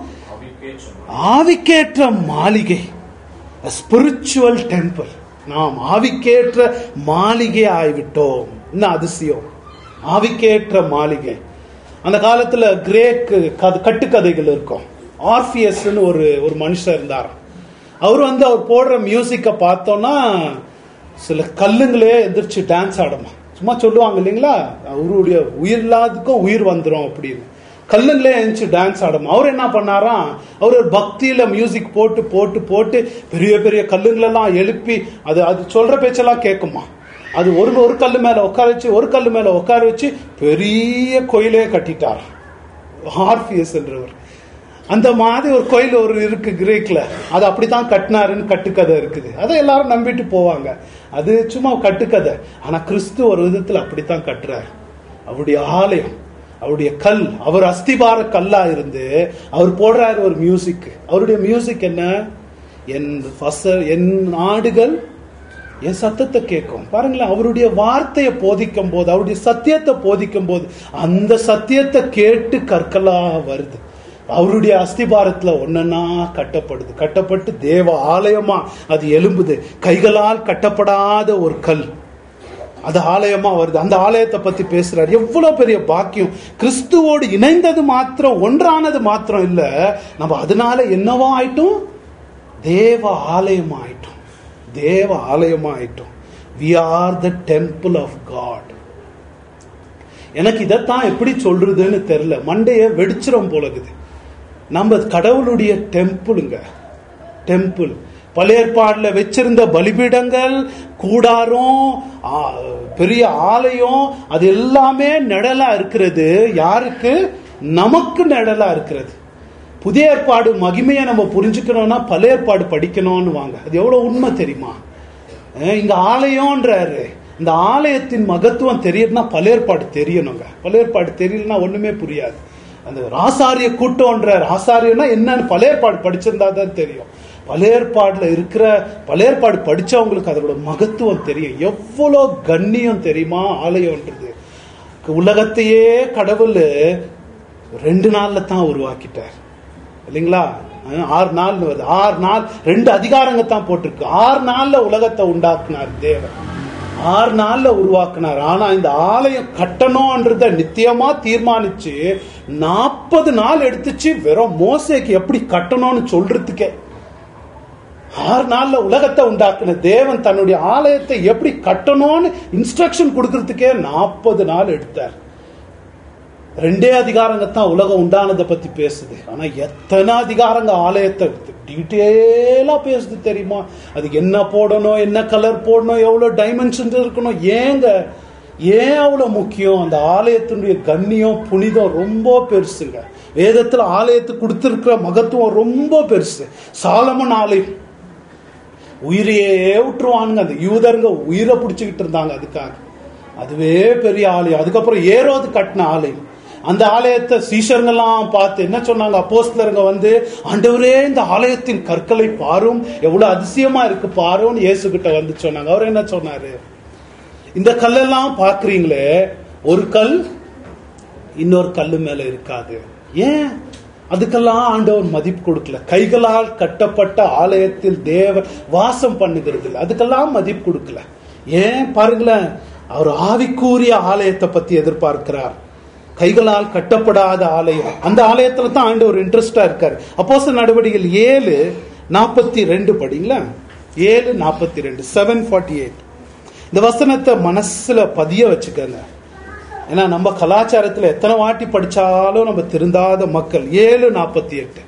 S1: ஆவிக்கேற்ற மாளிகை ஸ்பிரிச்சுவல் டெம்பிள் நாம் ஆவிக்கேற்ற மாளிகை ஆய்விட்டோம் என்ன அதிசயம் ஆவிக்கேற்ற மாளிகை அந்த காலத்துல கிரேக் கத- கட்டுக்கதைகள் இருக்கும் ஆர்பியஸ்னு ஒரு ஒரு மனுஷன் இருந்தார் அவர் வந்து அவர் போடுற மியூசிக்கை பார்த்தோம்னா சில கல்லுங்களே எந்திரிச்சு டான்ஸ் ஆடுமா சும்மா சொல்லுவாங்க இல்லைங்களா அவருடைய உயிர் இல்லாததுக்கும் உயிர் வந்துரும் அப்படின்னு கல்லுங்களே எழுந்துச்சு டான்ஸ் ஆடும் அவர் என்ன பண்ணாராம் அவர் ஒரு பக்தியில மியூசிக் போட்டு போட்டு போட்டு பெரிய பெரிய கல்லுங்களெல்லாம் எழுப்பி அது அது சொல்ற பேச்செல்லாம் கேட்குமா அது ஒரு ஒரு கல்லு மேல உட்கார வச்சு ஒரு கல்லு மேல உட்கார வச்சு பெரிய கோயிலே கட்டிட்டார் ஹார்பியஸ் என்றவர் அந்த மாதிரி ஒரு கோயில் ஒரு இருக்கு கிரேக்ல அது அப்படித்தான் கட்டினாருன்னு கட்டுக்கதை இருக்குது அதை எல்லாரும் நம்பிட்டு போவாங்க அது சும்மா கட்டுக்கதை ஆனா கிறிஸ்து ஒரு விதத்துல அப்படித்தான் கட்டுறார் அவருடைய ஆலயம் அவருடைய கல் அவர் அஸ்திபார கல்லா இருந்து அவர் போடுறாரு ஒரு மியூசிக் அவருடைய மியூசிக் என்ன என் ஃபச- என் நாடுகள் என் சத்தத்தை கேட்கும் பாருங்களேன் அவருடைய வார்த்தையை போதிக்கும் போது அவருடைய சத்தியத்தை போதிக்கும் போது அந்த சத்தியத்தை கேட்டு கற்களா வருது அவருடைய அஸ்திபாரத்துல ஒன்னொன்னா கட்டப்படுது கட்டப்பட்டு தேவ ஆலயமா அது எழும்புது கைகளால் கட்டப்படாத ஒரு கல் அது ஆலயமா வருது அந்த ஆலயத்தை பத்தி பேசுறாரு எவ்வளவு பெரிய பாக்கியம் கிறிஸ்துவோடு இணைந்தது மாத்திரம் ஒன்றானது மாத்திரம் இல்ல நம்ம அதனால என்னவா ஆயிட்டோம் தேவ ஆலயமா ஆயிட்டோம் தேவ ஆலயமா ஆயிட்டோம் we are the temple of God எனக்கு இதைத்தான் எப்படி சொல்றதுன்னு தெரியல மண்டைய வெடிச்சிரும் போலகுது நம்ம கடவுளுடைய டெம்பிளுங்க டெம்பிள் பழையற்பாடுல வச்சிருந்த பலிபீடங்கள் கூடாரம் ஆ, பெரிய ஆலயம் அது எல்லாமே நிழலா இருக்கிறது யாருக்கு நமக்கு நிழலா இருக்கிறது புதிய ஏற்பாடு மகிமையை நம்ம புரிஞ்சுக்கணும்னா பழைய ஏற்பாடு படிக்கணும்னு வாங்க அது எவ்வளவு உண்மை தெரியுமா அஹ் இங்க ஆலயம்ன்றாரு இந்த ஆலயத்தின் மகத்துவம் தெரியணும்னா பழையற்பாடு தெரியணுங்க பழையற்பாடு தெரியலனா ஒண்ணுமே புரியாது அந்த ராசாரிய கூட்டம்ன்றார் ஆசாரியம்னா என்னன்னு பழையற்பாடு படிச்சிருந்தா தான் தெரியும் பழையற்பாடுல இருக்கிற பழையற்பாடு படிச்சவங்களுக்கு அதோட மகத்துவம் தெரியும் எவ்வளவு கண்ணியம் தெரியுமா ஆலயம்ன்றது உலகத்தையே கடவுள் ரெண்டு நாள்ல தான் உருவாக்கிட்டார் இல்லைங்களா அஹ் ஆறு நாள் வருது ஆறு நாள் ரெண்டு அதிகாரங்க தான் போட்டிருக்கு ஆறு நாள்ல உலகத்தை உண்டாக்குனார் தேவன் ஆறு நாள்ல உருவாக்குனார் ஆனா இந்த ஆலயம் கட்டணும்ன்றத நித்தியமா தீர்மானிச்சு நாற்பது நாள் எடுத்துச்சு வெறும் மோசேக்கு எப்படி கட்டணும்னு சொல்றதுக்கே ஆறு நாள்ல உலகத்தை உண்டாக்குன தேவன் தன்னுடைய ஆலயத்தை எப்படி கட்டணும்னு இன்ஸ்ட்ரக்ஷன் கொடுக்கறதுக்கே நாற்பது நாள் எடுத்தார் ரெண்டே அதிகாரங்க தான் உலகம் உண்டானதை பத்தி பேசுது ஆனா எத்தனை அதிகாரங்க ஆலயத்தை டீட்டெயிலா பேசுது தெரியுமா அதுக்கு என்ன போடணும் என்ன கலர் போடணும் எவ்வளவு டைமென்ஷன் இருக்கணும் ஏங்க ஏன் அவ்வளவு முக்கியம் அந்த ஆலயத்தினுடைய கண்ணியம் புனிதம் ரொம்ப பெருசுங்க வேதத்துல ஆலயத்துக்கு கொடுத்திருக்கிற மகத்துவம் ரொம்ப பெருசு சாலமன் ஆலயம் உயிரையே விட்டுருவானுங்க அந்த யூதருங்க உயிரை பிடிச்சுக்கிட்டு இருந்தாங்க அதுக்காக அதுவே பெரிய ஆலயம் அதுக்கப்புறம் ஏரோது கட்டின ஆலயம் அந்த ஆலயத்தை சீஷருங்கெல்லாம் பார்த்து என்ன சொன்னாங்க அப்போஸ்தலருங்க வந்து ஆண்டவரே இந்த ஆலயத்தின் கற்களை பாரும் எவ்வளவு அதிசயமா இருக்கு பாருன்னு இயேசு கிட்ட வந்து சொன்னாங்க அவர் என்ன சொன்னாரு இந்த கல்லெல்லாம் பாக்குறீங்களே ஒரு கல் இன்னொரு கல்லு மேல இருக்காது ஏன் அதுக்கெல்லாம் ஆண்டவர் மதிப்பு கொடுக்கல கைகளால் கட்டப்பட்ட ஆலயத்தில் தேவன் வாசம் பண்ணுகிறது இல்லை அதுக்கெல்லாம் மதிப்பு கொடுக்கல ஏன் பாருங்களேன் அவர் ஆவிக்கூறிய ஆலயத்தை பத்தி எதிர்பார்க்கிறார் கைகளால் கட்டப்படாத ஆலயம் அந்த ஆலயத்துல தான் ஆண்டவர் இன்ட்ரெஸ்டா இருக்காரு அப்போஸ்தலர் நடவடிக்கைகள் ஏழு நாற்பத்தி ரெண்டு படிங்களா ஏழு நாற்பத்தி ரெண்டு செவன் ஃபார்ட்டி எயிட் இந்த வசனத்தை மனசுல பதிய வச்சுக்கோங்க ஏன்னா நம்ம கலாச்சாரத்துல எத்தனை வாட்டி படிச்சாலும் நம்ம திருந்தாத மக்கள் ஏழு நாற்பத்தி எட்டு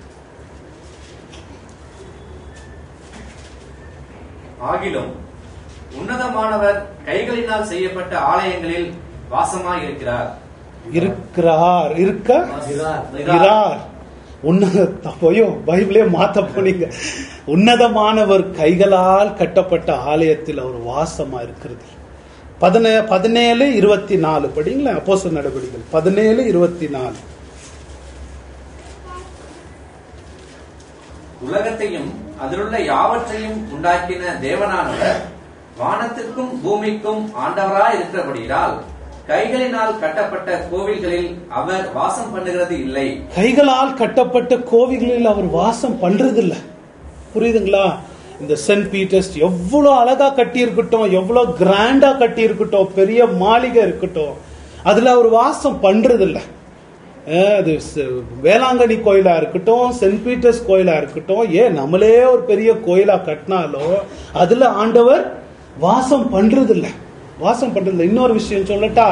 S2: ஆகிலும் உன்னதமானவர் கைகளினால் செய்யப்பட்ட ஆலயங்களில் வாசமாய் இருக்கிறார்
S1: இருக்கிறார் இருக்க
S3: இருக்கிறார்.
S1: இருக்கிறார் உன்னத போயோ பைபிளே மாத்த போனீங்க உன்னதமானவர் கைகளால் கட்டப்பட்ட ஆலயத்தில் அவர் வாசமா இருக்கிறது பதினே பதினேழு இருபத்தி நாலு படிங்களா அப்போஸ் நடவடிக்கைகள் பதினேழு இருபத்தி நாலு
S2: உலகத்தையும் அதிலுள்ள யாவற்றையும் உண்டாக்கின தேவனானவர் வானத்திற்கும் பூமிக்கும் ஆண்டவராய் இருக்கிறபடியால் கைகளினால் கட்டப்பட்ட கோவில்களில் அவர் வாசம் பண்ணுகிறது இல்லை
S1: கைகளால் கட்டப்பட்ட கோவில்களில் அவர் வாசம் பண்றதில்ல புரியுதுங்களா இந்த சென்ட் பீட்டர்ஸ் எவ்வளவு அழகா கட்டி இருக்கட்டும் எவ்வளவு கிராண்டா கட்டி இருக்கட்டும் பெரிய மாளிகை இருக்கட்டும் அதுல அவர் வாசம் பண்றதில்ல அஹ் அது ச- வேளாங்கண்ணி கோயிலா இருக்கட்டும் சென்ட் பீட்டர்ஸ் கோயிலா இருக்கட்டும் ஏன் நம்மளே ஒரு பெரிய கோயிலா கட்டினாலும் அதுல ஆண்டவர் வாசம் பண்றதில்ல வாசம் பண்றதில்ல இன்னொரு விஷயம் சொல்லட்டா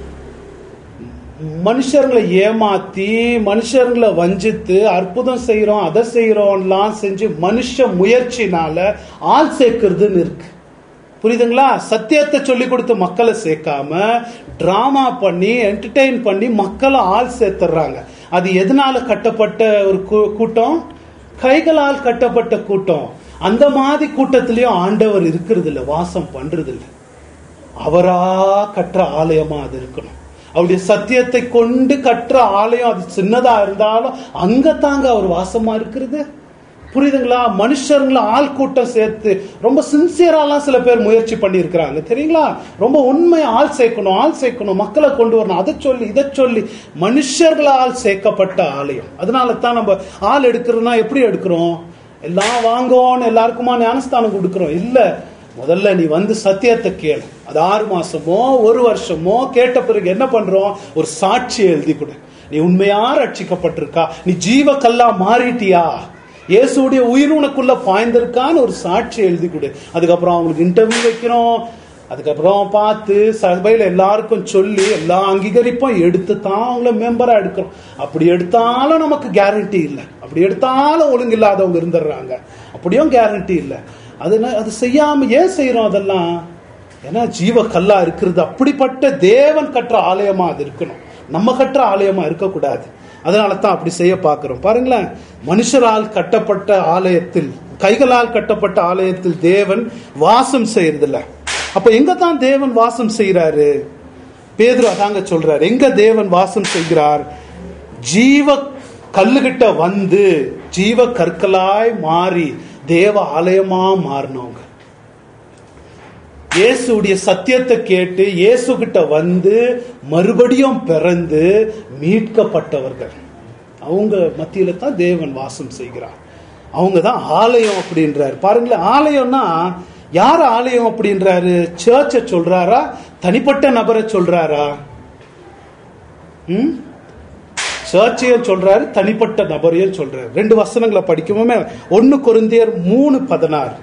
S1: மனுஷர்களை ஏமாத்தி மனுஷர்களை வஞ்சித்து அற்புதம் செய்யறோம் அதை செய்யறோம்லாம் செஞ்சு மனுஷ முயற்சினால ஆள் சேர்க்கறதுன்னு இருக்கு புரியுதுங்களா சத்தியத்தை சொல்லி கொடுத்து மக்களை சேர்க்காம டிராமா பண்ணி என்டர்டெயின் பண்ணி மக்களை ஆள் சேர்த்துறாங்க அது எதனால கட்டப்பட்ட ஒரு கூ- கூட்டம் கைகளால் கட்டப்பட்ட கூட்டம் அந்த மாதிரி கூட்டத்திலயும் ஆண்டவர் இருக்கிறது இல்ல வாசம் பண்றது இல்ல அவரா கற்ற ஆலயமா அது இருக்கணும் அவருடைய சத்தியத்தை கொண்டு கற்ற ஆலயம் அது சின்னதா இருந்தாலும் அங்க தாங்க அவர் வாசமா இருக்கிறது புரியுதுங்களா மனுஷருங்கள ஆள் கூட்டம் சேர்த்து ரொம்ப சின்சியராலாம் சில பேர் முயற்சி பண்ணி இருக்கிறாங்க தெரியுங்களா ரொம்ப உண்மை ஆள் சேர்க்கணும் ஆள் சேர்க்கணும் மக்களை கொண்டு வரணும் அதை சொல்லி இதை சொல்லி மனுஷர்களால் சேர்க்கப்பட்ட ஆலயம் அதனால தான் நம்ம ஆள் எடுக்கிறோம்னா எப்படி எடுக்கிறோம் எல்லாம் வாங்கோன்னு எல்லாருக்குமா ஞானஸ்தானம் கொடுக்கிறோம் இல்ல முதல்ல நீ வந்து சத்தியத்தை கேளு அது ஆறு மாசமோ ஒரு வருஷமோ கேட்ட பிறகு என்ன பண்றோம் ஒரு சாட்சி எழுதி கொடு நீ உண்மையா ரட்சிக்கப்பட்டிருக்கா நீ ஜீவ கல்லா மாறிட்டியா இயேசுடைய உயிர் உனக்குள்ள பாய்ந்திருக்கான்னு ஒரு சாட்சி எழுதி கொடு அதுக்கப்புறம் அவங்களுக்கு இன்டர்வியூ வைக்கிறோம் அதுக்கப்புறம் பார்த்து சபையில எல்லாருக்கும் சொல்லி எல்லா அங்கீகரிப்பும் எடுத்து தான் அவங்கள மெம்பரா எடுக்கிறோம் அப்படி எடுத்தாலும் நமக்கு கேரண்டி இல்லை அப்படி எடுத்தாலும் ஒழுங்கு இல்லாதவங்க இருந்துடுறாங்க அப்படியும் கேரண்டி இல்லை அது என்ன- அது செய்யாம ஏன் செய்யறோம் அதெல்லாம் ஏன்னா ஜீவ கல்லா இருக்கிறது அப்படிப்பட்ட தேவன் கற்ற ஆலயமா அது இருக்கணும் நம்ம கற்ற ஆலயமா இருக்கக்கூடாது அதனால தான் அப்படி செய்ய பார்க்கிறோம் பாருங்களேன் மனுஷரால் கட்டப்பட்ட ஆலயத்தில் கைகளால் கட்டப்பட்ட ஆலயத்தில் தேவன் வாசம் செய்யறதில்ல அப்ப எங்க தான் தேவன் வாசம் செய்யறாரு பேதுரு அதாங்க சொல்றாரு எங்க தேவன் வாசம் செய்கிறார் ஜீவ கல்லுகிட்ட வந்து ஜீவ கற்களாய் மாறி தேவ ஆலயமா மாறினவங்க இயேசுடைய சத்தியத்தை கேட்டு இயேசு கிட்ட வந்து மறுபடியும் பிறந்து மீட்கப்பட்டவர்கள் அவங்க மத்தியில தான் தேவன் வாசம் செய்கிறார் அவங்க தான் ஆலயம் அப்படின்றாரு பாருங்களேன் ஆலயம்னா யார் ஆலயம் அப்படின்றாரு சர்ச்சை சொல்றாரா தனிப்பட்ட நபரை சொல்றாரா ம் சர்ச்சையும் சொல்றாரு தனிப்பட்ட நபரையும் சொல்றாரு ரெண்டு வசனங்களை படிக்கும்போது ஒன்னு கொரிந்தியர் மூணு பதினாறு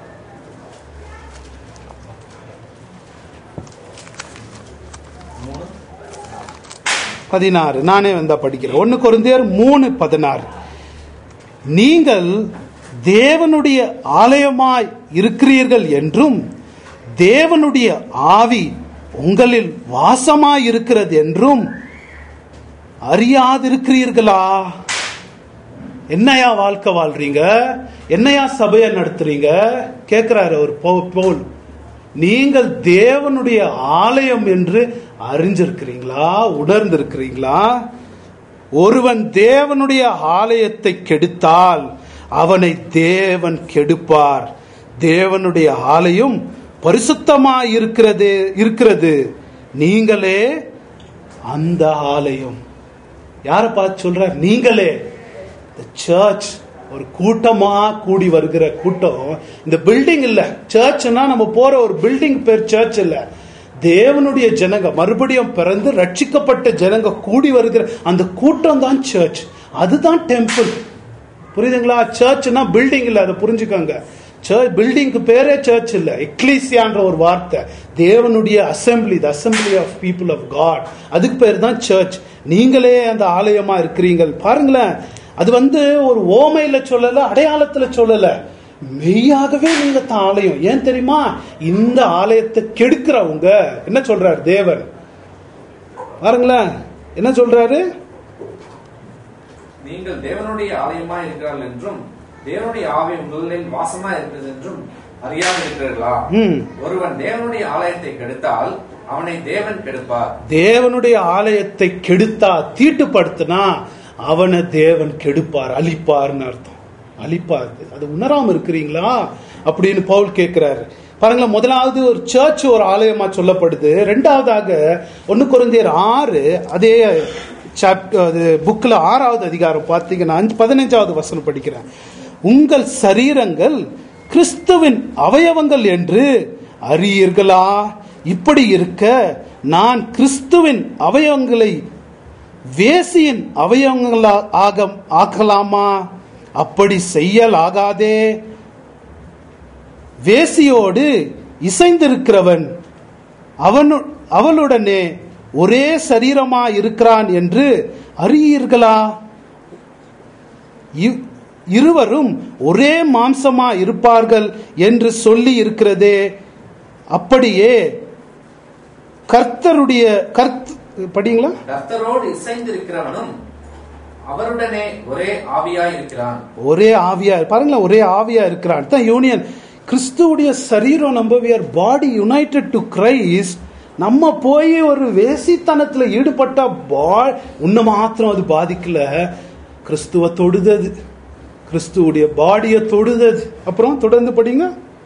S2: மூணு
S1: பதினாறு நானே வந்தா படிக்கிறேன் ஒன்னு கொரிந்தியர் மூணு பதினாறு நீங்கள் தேவனுடைய ஆலயமாய் இருக்கிறீர்கள் என்றும் தேவனுடைய ஆவி உங்களில் வாசமாய் இருக்கிறது என்றும் அறியாதிருக்கிறீர்களா என்னையா வாழ்க்கை வாழ்றீங்க என்னையா சபையை நடத்துறீங்க கேட்கிறாரு ஒரு போல் நீங்கள் தேவனுடைய ஆலயம் என்று அறிஞ்சிருக்கிறீங்களா உணர்ந்திருக்கிறீங்களா ஒருவன் தேவனுடைய ஆலயத்தை கெடுத்தால் அவனை தேவன் கெடுப்பார் தேவனுடைய ஆலயம் பரிசுத்தமாய் இருக்கிறது இருக்கிறது நீங்களே அந்த ஆலயம் யாரை பார்த்து சொல்றார் நீங்களே சர்ச் ஒரு கூட்டமா கூடி வருகிற கூட்டம் இந்த பில்டிங் இல்ல சர்ச்னா நம்ம போற ஒரு பில்டிங் பேர் சர்ச் இல்ல தேவனுடைய ஜனங்க மறுபடியும் பிறந்து ரட்சிக்கப்பட்ட ஜனங்க கூடி வருகிற அந்த கூட்டம் தான் சர்ச் அதுதான் டெம்பிள் புரியுதுங்களா சர்ச்னா பில்டிங் இல்ல அதை புரிஞ்சுக்கோங்க சர்ச் பில்டிங்க்கு பேரே சர்ச் இல்ல எக்லீசியான்ற ஒரு வார்த்தை தேவனுடைய assembly the assembly of people of God அதுக்கு பேர் தான் சர்ச் நீங்களே அந்த ஆலயமா இருக்கிறீங்க பாருங்களேன் அது வந்து ஒரு ஓமையில சொல்லல அடையாளத்துல சொல்லல மெய்யாகவே நீங்க தான் ஆலயம் ஏன் தெரியுமா இந்த ஆலயத்தை கெடுக்கிறவங்க என்ன சொல்றாரு தேவன் பாருங்களேன் என்ன சொல்றாரு
S2: நீங்கள் தேவனுடைய ஆலயமாய் இருக்கிறார்கள் என்றும் தேவனுடைய ஆவி உங்களில் வாசமாய் இருக்கிறது என்றும் அறியாமல் இருக்கிறீர்களா
S1: ம்
S2: ஒருவன் தேவனுடைய ஆலயத்தை கெடுத்தால் அவனை தேவன் கெடுப்பார்
S1: தேவனுடைய ஆலயத்தை கெடுத்தா தீட்டுப்படுத்தினா அவனை தேவன் கெடுப்பார் அழிப்பார்னு அர்த்தம் அழிப்பார் அது உணராம இருக்கிறீங்களா அப்படின்னு பவுல் கேட்கிறாரு பாருங்களேன் முதலாவது ஒரு சர்ச் ஒரு ஆலயமா சொல்லப்படுது ரெண்டாவதாக ஒன்னு குறைந்தியர் ஆறு அதே சாப்டர் அது புக்ல ஆறாவது அதிகாரம் பார்த்தீங்கன்னா அஞ்சு பதினஞ்சாவது வசனம் படிக்கிறேன் உங்கள் சரீரங்கள் கிறிஸ்துவின் அவயவங்கள் என்று அறியீர்களா இப்படி இருக்க நான் கிறிஸ்துவின் அவயவங்களை வேசியின் அவயவங்களா ஆக ஆக்கலாமா அப்படி செய்யலாகாதே வேசியோடு இசைந்திருக்கிறவன் அவனு அவளுடனே ஒரே சரீரமா இருக்கிறான் என்று அறியீர்களா இவ்- இருவரும் ஒரே மாம்சமா இருப்பார்கள் என்று சொல்லி இருக்கிறதே அப்படியே கர்த்தருடைய கர்த் படிங்களா
S2: கர்த்தரோடு இசைந்திருக்கிறவனும் அவருடனே ஒரே ஆவியாய் இருக்கிறான்
S1: ஒரே ஆவியா பாருங்களேன் ஒரே ஆவியா இருக்கிறான் தான் யூனியன் கிறிஸ்துவுடைய சரீரம் நம்ம we are body united to Christ நம்ம போய் ஒரு வேசித்தனத்துல ஈடுபட்டா பா உன்னை மாத்திரம் அது பாதிக்கல கிறிஸ்துவ தொடுதது கிறிஸ்துவுடைய பாடியை தொடுதது அப்புறம் தொடர்ந்து படிங்க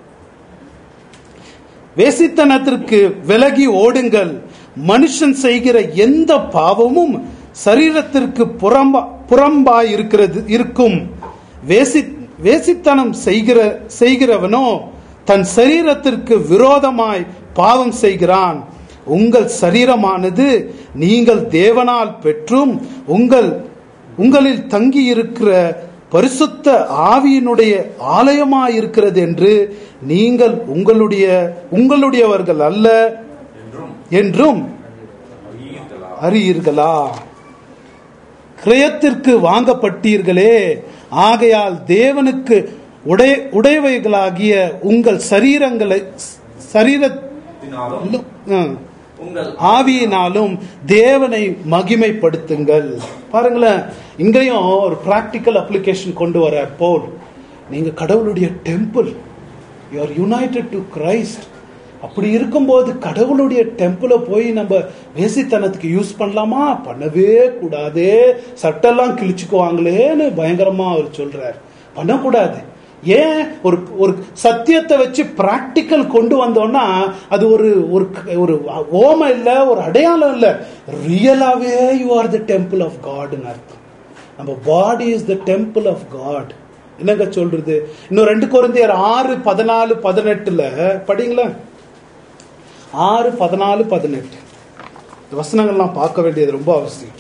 S1: வேசித்தனத்திற்கு விலகி ஓடுங்கள் மனுஷன் செய்கிற எந்த பாவமும் சரீரத்திற்கு புறம்பா புறம்பாய் இருக்கிறது இருக்கும் வேசி வேசித்தனம் செய்கிற செய்கிறவனோ தன் சரீரத்திற்கு விரோதமாய் பாவம் செய்கிறான் உங்கள் சரீரமானது நீங்கள் தேவனால் பெற்றும் உங்கள் உங்களில் தங்கி இருக்கிற பரிசுத்த ஆவியினுடைய ஆலயமாய் இருக்கிறது என்று நீங்கள் உங்களுடைய உங்களுடையவர்கள் அல்ல
S2: என்றும்
S1: என்றும்
S2: அறியீர்களா
S1: அறியீர்களா கிரயத்திற்கு வாங்கப்பட்டீர்களே ஆகையால் தேவனுக்கு உடை உடையவைகளாகிய உங்கள் சரீரங்களை சரீர
S2: தினாலும் உங்கள்
S1: ஆவியினாலும் தேவனை மகிமைப்படுத்துங்கள் பாருங்களேன் இங்கேயும் ஒரு பிராக்டிக்கல் அப்ளிகேஷன் கொண்டு வர போல் நீங்க கடவுளுடைய temple you are united to Christ அப்படி இருக்கும்போது கடவுளுடைய டெம்பிளை போய் நம்ம வேசித்தனத்துக்கு யூஸ் பண்ணலாமா பண்ணவே கூடாதே சட்டெல்லாம் கிழிச்சுக்குவாங்களேன்னு பயங்கரமா அவர் சொல்றார் பண்ணக்கூடாது ஏன் ஒரு ஒரு சத்தியத்தை வச்சு பிராக்டிக்கல் கொண்டு வந்தோம்னா அது ஒரு ஒரு ஒரு ஓம இல்ல ஒரு அடையாளம் இல்ல ரியலாவே you are the temple of காட்னு அர்த்தம் நம்ம body is the temple of God என்னங்க சொல்றது இன்னும் ரெண்டு குழந்தையர் ஆறு பதினாலு பதினெட்டுல படிங்களா ஆறு பதினாலு பதினெட்டு இந்த வசனங்கள்லாம் பார்க்க வேண்டியது ரொம்ப அவசியம்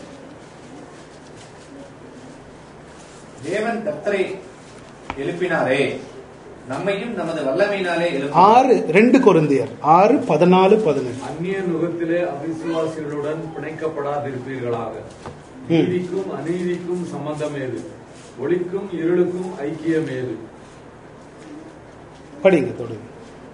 S2: தேவன் கர்த்தரை எழுப்பினாரே நம்மையும் நமது வல்லமையினாலே எழுப்பி
S1: ஆறு ரெண்டு குழந்தையர் ஆறு பதினாலு பதினெட்டு
S3: அந்நிய நுகத்திலே அவிசுவாசிகளுடன் பிணைக்கப்படாதிருப்பீர்களாக நீதிக்கும் அநீதிக்கும் சம்பந்தம் ஏது ஒளிக்கும் இருளுக்கும் ஐக்கியம் ஏது
S1: படிங்க தொடர்ந்து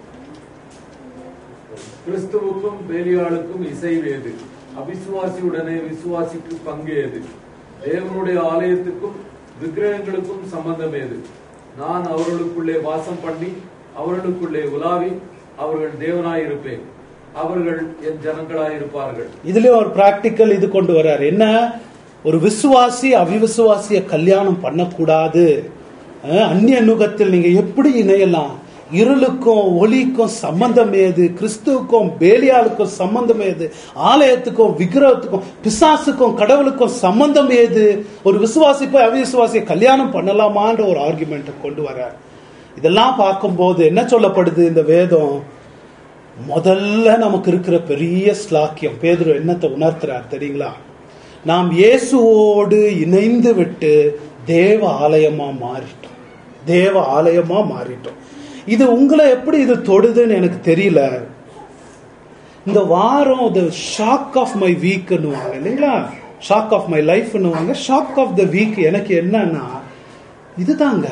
S3: கிறிஸ்துவுக்கும் பேலியாளுக்கும் இசைவேது அவிசுவாசியுடனே விசுவாசிக்கு பங்கு ஏது தேவனுடைய ஆலயத்துக்கும் விக்கிரகங்களுக்கும் சம்பந்தம் ஏது நான் அவர்களுக்குள்ளே வாசம் பண்ணி அவர்களுக்குள்ளே உலாவி அவர்கள் தேவனாயிருப்பேன் அவர்கள் என் ஜனங்களாயிருப்பார்கள்
S1: இதுலயும் ஒரு பிராக்டிக்கல் இது கொண்டு வர்றாரு என்ன ஒரு விசுவாசி அவிவிசுவாசிய கல்யாணம் பண்ணக்கூடாது அஹ், அந்நிய நுகத்தில் நீங்க எப்படி இணையலாம் இருளுக்கும் ஒளிக்கும் சம்பந்தம் ஏது கிறிஸ்துவுக்கும் பேலியாளுக்கும் சம்பந்தம் ஏது ஆலயத்துக்கும் விக்கிரகத்துக்கும் பிசாசுக்கும் கடவுளுக்கும் சம்பந்தம் ஏது ஒரு விசுவாசி போய் அவிசுவாசிய கல்யாணம் பண்ணலாமான்ற ஒரு ஆர்குமெண்ட் கொண்டு வர்றார் இதெல்லாம் பார்க்கும்போது என்ன சொல்லப்படுது இந்த வேதம் முதல்ல நமக்கு இருக்கிற பெரிய ஸ்லாக்கியம் பேதுரு என்னத்தை உணர்த்துறார் தெரியுங்களா நாம் இயேசுவோடு இணைந்து விட்டு தேவ ஆலயமா மாறிட்டோம் தேவ ஆலயமா மாறிட்டோம் இது உங்களை எப்படி இது தொடுதுன்னு எனக்கு தெரியல இந்த வாரம் த ஷாக் ஆஃப் மை வீக்னுவாங்க இல்லைங்களா ஷாக் ஆஃப் மை லைஃப்னுவாங்க ஷாக் ஆஃப் த வீக் எனக்கு என்னன்னா இதுதாங்க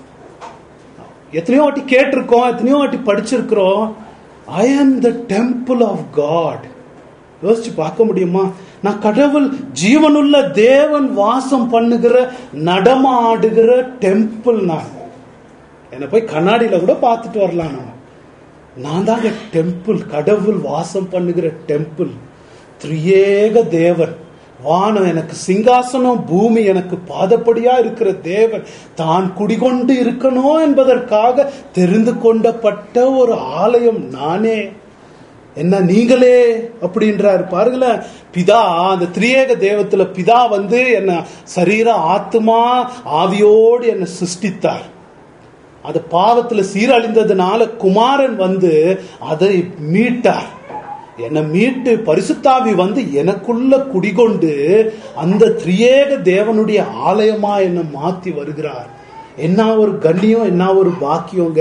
S1: எத்தனையோ வாட்டி கேட்டிருக்கோம் எத்தனையோ வாட்டி படிச்சிருக்கிறோம் ஐ ஆம் த டெம்பிள் ஆஃப் காட் யோசிச்சு பார்க்க முடியுமா நான் கடவுள் ஜீவனுள்ள தேவன் வாசம் பண்ணுகிற நடமாடுகிற டெம்பிள் நான் என்னை போய் கண்ணாடியில கூட பார்த்துட்டு வரலாம் நம்ம நான் தாங்க டெம்பிள் கடவுள் வாசம் பண்ணுகிற டெம்பிள் திரியேக தேவன் வானம் எனக்கு சிங்காசனம் பூமி எனக்கு பாதப்படியா இருக்கிற தேவன் தான் குடிகொண்டு இருக்கணும் என்பதற்காக தெரிந்து கொண்டப்பட்ட ஒரு ஆலயம் நானே என்ன நீங்களே அப்படின்றாரு பாருங்களேன் பிதா அந்த திரியேக தேவத்துல பிதா வந்து என்ன சரீர ஆத்மா ஆவியோடு என்னை சிருஷ்டித்தார் அது பாவத்துல சீரழிந்ததுனால குமாரன் வந்து அதை மீட்டார் என்னை மீட்டு பரிசுத்தாவி வந்து எனக்குள்ள குடிகொண்டு அந்த திரியேக தேவனுடைய ஆலயமா என்னை மாத்தி வருகிறார் என்ன ஒரு கண்ணியம் என்ன ஒரு பாக்கியங்க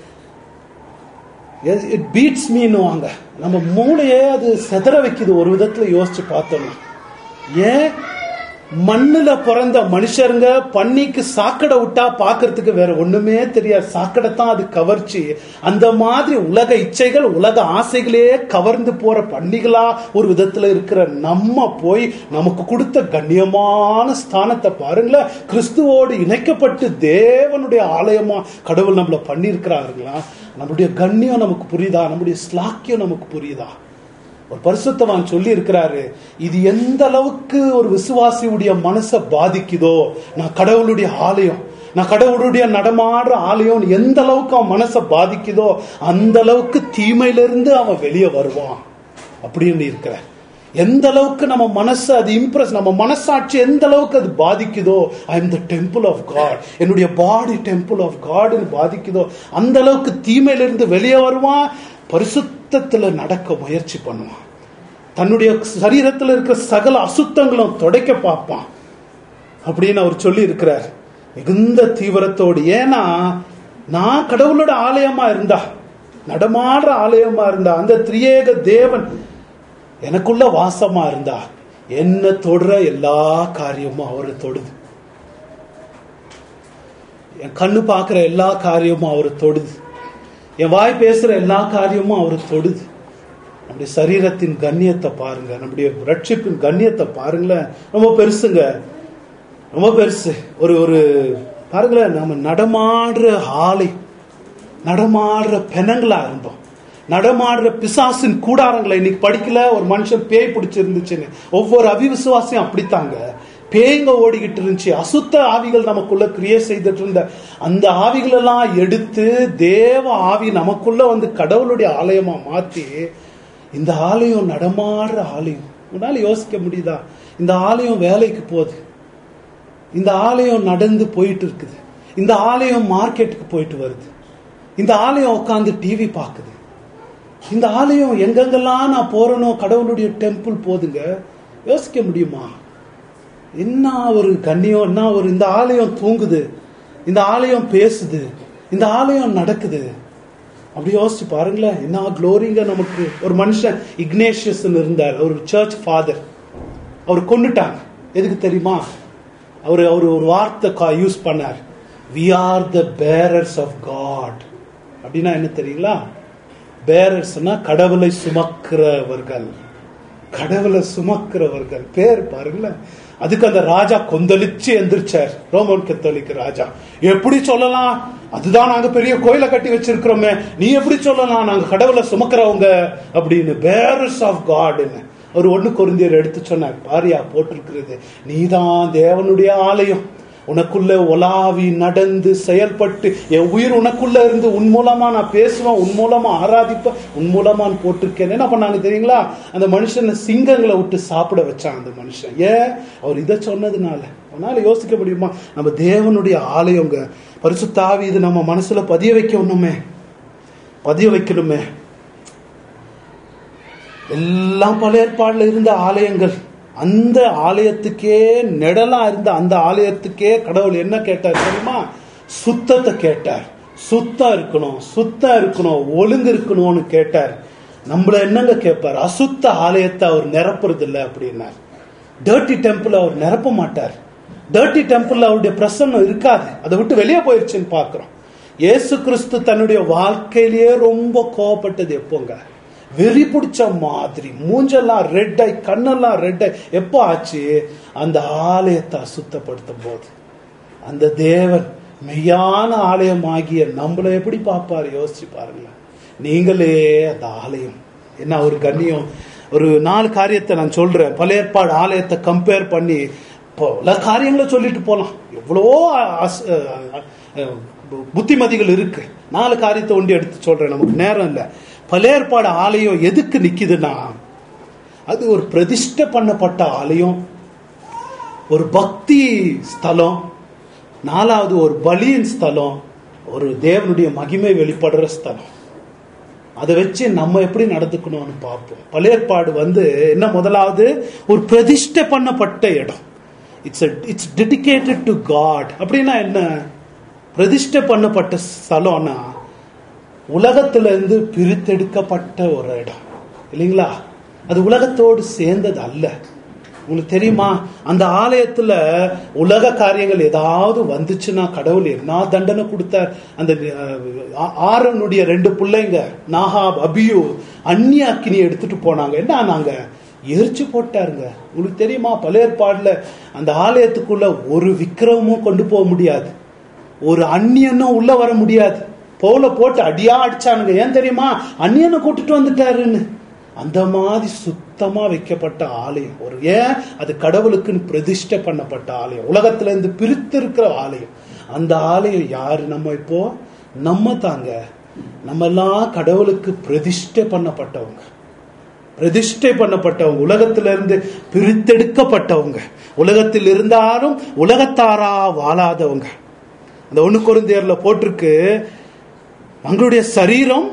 S1: இட் பீட்ஸ் மீன்னுவாங்க நம்ம மூளையே அது செதற வைக்குது ஒரு விதத்துல யோசிச்சு பார்த்தோம்னா ஏன் மண்ணுல பிறந்த மனுஷருங்க பன்னிக்கு சாக்கடை விட்டா பாக்குறதுக்கு வேற ஒண்ணுமே தெரியாது சாக்கடை தான் அது கவர்ச்சி அந்த மாதிரி உலக இச்சைகள் உலக ஆசைகளே கவர்ந்து போற பன்னிகளா ஒரு விதத்துல இருக்கிற நம்ம போய் நமக்கு கொடுத்த கண்ணியமான ஸ்தானத்தை பாருங்களேன் கிறிஸ்துவோடு இணைக்கப்பட்டு தேவனுடைய ஆலயமா கடவுள் நம்மள பண்ணியிருக்கிறாருங்களா நம்முடைய கண்ணியம் நமக்கு புரியுதா நம்முடைய ஸ்லாக்கியம் நமக்கு புரியுதா ஒரு பரிசுத்தவான் சொல்லி இருக்கிறாரு இது எந்த அளவுக்கு ஒரு விசுவாசியுடைய மனசை பாதிக்குதோ நான் கடவுளுடைய ஆலயம் நான் கடவுளுடைய நடமாடுற ஆலயம் எந்த அளவுக்கு அவன் மனசை பாதிக்குதோ அந்த அளவுக்கு தீமையிலிருந்து அவன் வெளியே வருவான் அப்படின்னு இருக்கிறார் எந்த அளவுக்கு நம்ம மனசு அது இம்ப்ரெஸ் நம்ம மனசாட்சி எந்த அளவுக்கு அது பாதிக்குதோ I am the temple of God என்னுடைய பாடி டெம்பிள் ஆஃப் காட்னு பாதிக்குதோ அந்த அளவுக்கு தீமையிலிருந்து வெளியே வருவான் பரிசுத்தத்துல நடக்க முயற்சி பண்ணுவான் தன்னுடைய சரீரத்தில் இருக்கிற சகல அசுத்தங்களும் தொடைக்க பார்ப்பான் அப்படின்னு அவர் சொல்லி இருக்கிறார் மிகுந்த தீவிரத்தோடு ஏன்னா நான் கடவுளோட ஆலயமா இருந்தா நடமாடுற ஆலயமா இருந்தா அந்த திரியேக தேவன் எனக்குள்ள வாசமா இருந்தா என்ன தொடுற எல்லா காரியமும் அவரை தொடுது என் கண்ணு பார்க்கிற எல்லா காரியமும் அவரை தொடுது என் வாய் பேசுற எல்லா காரியமும் அவரை தொடுது நம்முடைய சரீரத்தின் கண்ணியத்தை பாருங்க நம்முடைய ரட்சிப்பின் கண்ணியத்தை பாருங்களேன் ரொம்ப பெருசுங்க ரொம்ப பெருசு ஒரு ஒரு பாருங்களேன் நம்ம நடமாடுற ஆலை நடமாடுற பெணங்களா இருந்தோம் நடமாடுற பிசாசின் கூடாரங்களை இன்னைக்கு படிக்கல ஒரு மனுஷன் பேய் பிடிச்சிருந்துச்சுன்னு ஒவ்வொரு அவிவிசுவாசியும் அப்படித்தாங்க பேய்ங்க ஓடிக்கிட்டு இருந்துச்சு அசுத்த ஆவிகள் நமக்குள்ள கிரியே செய்துட்டு இருந்த அந்த ஆவிகள் எல்லாம் எடுத்து தேவ ஆவி நமக்குள்ள வந்து கடவுளுடைய ஆலயமா மாத்தி இந்த ஆலயம் நடமாடுற ஆலயம் உன்னால யோசிக்க முடியுதா இந்த ஆலயம் வேலைக்கு போகுது இந்த ஆலயம் நடந்து போயிட்டு இருக்குது இந்த ஆலயம் மார்க்கெட்டுக்கு போயிட்டு வருது இந்த ஆலயம் உட்காந்து டிவி பார்க்குது இந்த ஆலயம் எங்கெங்கெல்லாம் நான் போறேனோ கடவுளுடைய டெம்பிள் போதுங்க யோசிக்க முடியுமா என்ன ஒரு கண்ணியம் என்ன ஒரு இந்த ஆலயம் தூங்குது இந்த ஆலயம் பேசுது இந்த ஆலயம் நடக்குது அப்படி யோசிச்சு பாருங்களேன் என்ன க்ளோரிங்க நமக்கு ஒரு மனுஷன் இக்னேஷியஸ் இருந்தார் ஒரு சர்ச் ஃபாதர் அவர் கொண்டுட்டாங்க எதுக்கு தெரியுமா அவர் அவர் ஒரு வார்த்தை யூஸ் பண்ணார் we are the bearers of God அப்படின்னா என்ன தெரியுங்களா பேரர்ஸ்னா கடவுளை சுமக்கிறவர்கள் கடவுளை சுமக்கிறவர்கள் பேர் பாருங்களேன் அதுக்கு அந்த ராஜா கொந்தளிச்சு எந்திரிச்சார் ரோமன் கத்தோலிக்க ராஜா எப்படி சொல்லலாம் அதுதான் நாங்க பெரிய கோயிலை கட்டி வச்சிருக்கிறோமே நீ எப்படி சொல்லலாம் நாங்க கடவுளை சுமக்கிறவங்க அப்படின்னு பேரர்ஸ் ஆஃப் காட்னு அவர் ஒண்ணு கொரிந்தியர் எடுத்து சொன்னார் பாரியா போட்டிருக்கிறது நீதான் தேவனுடைய ஆலயம் உனக்குள்ள ஒலாவி நடந்து செயல்பட்டு என் உயிர் உனக்குள்ள இருந்து உன் மூலமா நான் பேசுவேன் உன் மூலமா ஆராதிப்பேன் உன் மூலமா நான் போட்டிருக்கேன் என்ன பண்ணாங்க தெரியுங்களா அந்த மனுஷனை சிங்கங்களை விட்டு சாப்பிட வச்சான் அந்த மனுஷன் ஏன் அவர் இதை சொன்னதுனால அவனால யோசிக்க முடியுமா நம்ம தேவனுடைய ஆலயங்க பரிசுத்தாவி இது நம்ம மனசுல பதிய வைக்கணுமே பதிய வைக்கணுமே எல்லாம் பழைய ஏற்பாடுல இருந்த ஆலயங்கள் அந்த ஆலயத்துக்கே நெடலா இருந்த அந்த ஆலயத்துக்கே கடவுள் என்ன கேட்டார் தெரியுமா சுத்தத்தை கேட்டார் சுத்தம் இருக்கணும் சுத்தம் இருக்கணும் ஒழுங்கு இருக்கணும்னு கேட்டார் நம்மள என்னங்க கேட்பார் அசுத்த ஆலயத்தை அவர் நிரப்புறது இல்லை அப்படின்னார் டர்ட்டி டெம்பிள் அவர் நிரப்ப மாட்டார் டர்ட்டி டெம்பிள் அவருடைய பிரசன்னம் இருக்காது அதை விட்டு வெளியே போயிருச்சுன்னு பார்க்கிறோம் இயேசு கிறிஸ்து தன்னுடைய வாழ்க்கையிலேயே ரொம்ப கோவப்பட்டது எப்போங்க வெறி பிடிச்ச மாதிரி மூஞ்செல்லாம் ரெட் ஆய் கண்ணெல்லாம் ரெட் ஆய் எப்போ ஆச்சு அந்த ஆலயத்தை அசுத்தப்படுத்தும் போது அந்த தேவன் மெய்யான ஆலயமாகிய நம்மளை எப்படி பார்ப்பார் யோசிச்சு பாருங்களேன் நீங்களே அந்த ஆலயம் என்ன ஒரு கண்ணியம் ஒரு நாலு காரியத்தை நான் சொல்றேன் பழைய ஏற்பாடு ஆலயத்தை கம்பேர் பண்ணி பல காரியங்களை சொல்லிட்டு போலாம் எவ்வளோ அஸ்- அஹ் அஹ் புத்திமதிகள் இருக்கு நாலு காரியத்தை ஒண்டி எடுத்து சொல்றேன் நமக்கு நேரம் இல்லை பழைய ஏற்பாடு ஆலயம் எதுக்கு நிக்குதுன்னா அது ஒரு பிரதிஷ்டை பண்ணப்பட்ட ஆலயம் ஒரு பக்தி ஸ்தலம் நாலாவது ஒரு பலியின் ஸ்தலம் ஒரு தேவனுடைய மகிமை வெளிப்படுற ஸ்தலம் அதை வச்சு நம்ம எப்படி நடந்துக்கணும்னு பார்ப்போம் பழைய ஏற்பாடு வந்து என்ன முதலாவது ஒரு பிரதிஷ்டை பண்ணப்பட்ட இடம் it's it's dedicated to God அப்படின்னா என்ன பிரதிஷ்டை பண்ணப்பட்ட ஸ்தலம்னா உலகத்துல இருந்து பிரித்தெடுக்கப்பட்ட ஒரு இடம் இல்லைங்களா அது உலகத்தோடு சேர்ந்தது அல்ல உங்களுக்கு தெரியுமா அந்த ஆலயத்துல உலக காரியங்கள் ஏதாவது வந்துச்சுன்னா கடவுள் என்ன தண்டனை கொடுத்தார் அந்த அஹ், ஆரோனுடைய ரெண்டு பிள்ளைங்க நாகாப் அபியு அந்நிய அக்கினி எடுத்துட்டு போனாங்க என்ன ஆனாங்க எரிச்சு போட்டாருங்க உங்களுக்கு தெரியுமா பழைய ஏற்பாடுல அந்த ஆலயத்துக்குள்ள ஒரு விக்கிரமும் கொண்டு போக முடியாது ஒரு அந்நியனும் உள்ள வர முடியாது பவுல போட்டு அடியா அடிச்சானுங்க ஏன் தெரியுமா அந்நியனை கூட்டிட்டு வந்துட்டாருன்னு அந்த மாதிரி சுத்தமா வைக்கப்பட்ட ஆலயம் ஒரு ஏன் அது கடவுளுக்குன்னு பிரதிஷ்டை பண்ணப்பட்ட ஆலயம் உலகத்துல இருந்து பிரித்து இருக்கிற ஆலயம் அந்த ஆலயம் யாரு நம்ம இப்போ நம்ம தாங்க நம்ம எல்லாம் கடவுளுக்கு பிரதிஷ்டை பண்ணப்பட்டவங்க பிரதிஷ்டை பண்ணப்பட்டவங்க உலகத்திலிருந்து இருந்து பிரித்தெடுக்கப்பட்டவங்க உலகத்தில் இருந்தாலும் உலகத்தாரா வாழாதவங்க அந்த ஒண்ணு குருந்தியர்ல போட்டிருக்கு உங்களுடைய சரீரம்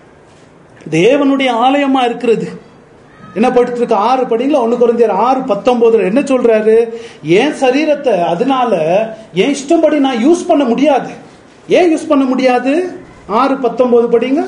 S1: தேவனுடைய ஆலயமா இருக்கிறது என்ன படிட்டு இருக்கு ஆறு படிங்களா ஒண்ணு குறைந்தியர் ஆறு பத்தொன்பதுல என்ன சொல்றாரு என் சரீரத்தை அதனால என் இஷ்டம்படி நான் யூஸ் பண்ண முடியாது ஏன் யூஸ் பண்ண முடியாது ஆறு பத்தொன்பது படிங்க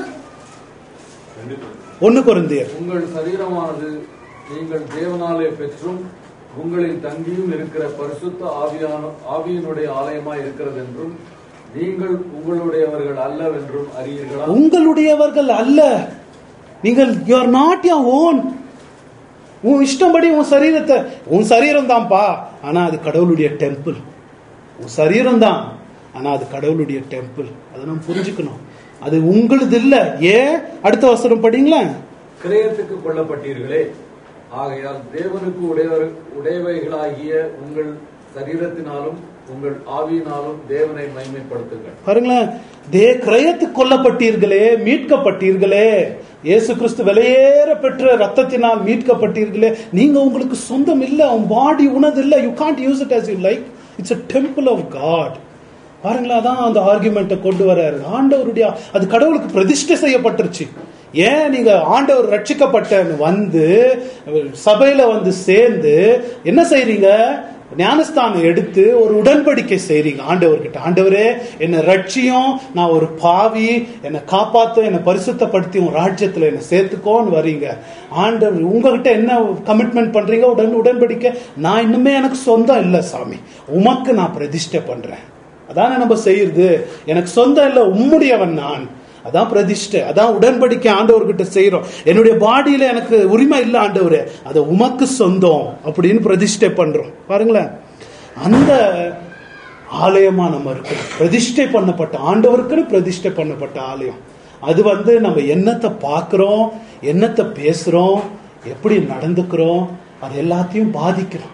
S1: ஒண்ணு குறைந்தியர்
S3: உங்கள் சரீரமானது நீங்கள் தேவனாலே பெற்றும் உங்களில் தங்கியும் இருக்கிற பரிசுத்த ஆவியான ஆவியினுடைய ஆலயமாய் இருக்கிறது என்றும் நீங்கள் உங்களுடையவர்கள் அல்லவென்றும் அறியீர்களா
S1: உங்களுடையவர்கள் அல்ல நீங்கள் you are not your own உன் இஷ்டப்படி உன் சரீரத்தை உன் சரீரம் தான்ப்பா ஆனா அது கடவுளுடைய டெம்பிள் உன் சரீரம் தான் ஆனா அது கடவுளுடைய டெம்பிள் அதை நம்ம புரிஞ்சுக்கணும் அது உங்களுது இல்ல ஏன் அடுத்த வசனம் படிங்களேன்
S3: கிரயத்துக்கு கொல்லப்பட்டீர்களே ஆகையால் தேவனுக்கு உடையவர் உடையவைகளாகிய உங்கள் சரீரத்தினாலும் உங்கள் ஆவியினாலும் தேவனை மைமைப்படுத்துங்கள்
S1: பாருங்களேன் தே கிரயத்து கொல்லப்பட்டீர்களே மீட்கப்பட்டீர்களே இயேசு கிறிஸ்து விலையேற பெற்ற ரத்தத்தினால் மீட்கப்பட்டீர்களே நீங்க உங்களுக்கு சொந்தம் இல்ல உன் பாடி உனது இல்ல you can't use it as you like it's a temple of God பாருங்களா அதான் அந்த ஆர்குமெண்ட்டை கொண்டு வர்றாரு ஆண்டவருடைய அது கடவுளுக்கு பிரதிஷ்டை செய்யப்பட்டுருச்சு ஏன் நீங்க ஆண்டவர் ரட்சிக்கப்பட்டன்னு வந்து சபையில வந்து சேர்ந்து என்ன செய்றீங்க ஞானஸ்தானம் எடுத்து ஒரு உடன்படிக்கை செய்றீங்க ஆண்டவர்கிட்ட ஆண்டவரே என்னை ரட்சியும் நான் ஒரு பாவி என்னை காப்பாத்தும் என்னை பரிசுத்தப்படுத்தி உன் ராஜ்யத்துல என்னை சேர்த்துக்கோன்னு வரீங்க ஆண்டவர் உங்ககிட்ட என்ன கமிட்மெண்ட் பண்றீங்க உடன் உடன்படிக்கை நான் இன்னுமே எனக்கு சொந்தம் இல்லை சாமி உமக்கு நான் பிரதிஷ்டை பண்றேன் அதானே நம்ம செய்யறது எனக்கு சொந்தம் இல்லை உம்முடையவன் நான் அதான் பிரதிஷ்டை அதான் உடன்படிக்கை ஆண்டவர்கிட்ட செய்யறோம் என்னுடைய பாடியில எனக்கு உரிமை இல்லை ஆண்டவரே அதை உமக்கு சொந்தம் அப்படின்னு பிரதிஷ்டை பண்றோம் பாருங்களேன் அந்த ஆலயமா நம்ம இருக்கோம் பிரதிஷ்டை பண்ணப்பட்ட ஆண்டவருக்குன்னு பிரதிஷ்டை பண்ணப்பட்ட ஆலயம் அது வந்து நம்ம என்னத்தை பார்க்கிறோம் என்னத்தை பேசுறோம் எப்படி நடந்துக்கிறோம் அது எல்லாத்தையும் பாதிக்கிறோம்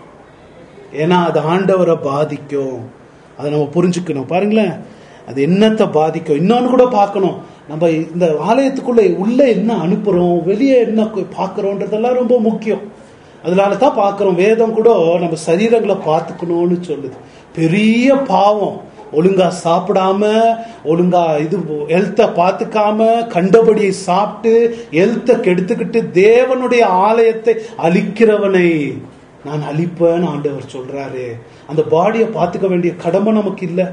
S1: ஏன்னா அது ஆண்டவரை பாதிக்கும் அதை நம்ம புரிஞ்சுக்கணும் பாருங்களேன் அது என்னத்தை பாதிக்கும் இன்னொன்னு கூட பார்க்கணும் நம்ம இந்த ஆலயத்துக்குள்ள உள்ள என்ன அனுப்புறோம் வெளியே என்ன கு- பார்க்கறோன்றதெல்லாம் ரொம்ப முக்கியம் அதனால தான் பார்க்கறோம் வேதம் கூட நம்ம சரீரங்களை பார்த்துக்கணும்னு சொல்லுது பெரிய பாவம் ஒழுங்கா சாப்பிடாம ஒழுங்கா இது ஹெல்த்தை பார்த்துக்காம கண்டபடி சாப்பிட்டு ஹெல்த்தை கெடுத்துக்கிட்டு தேவனுடைய ஆலயத்தை அழிக்கிறவனை நான் அழிப்பேன்னு ஆண்டவர் சொல்றாரு அந்த பாடியை பார்த்துக்க வேண்டிய கடமை நமக்கு இல்லை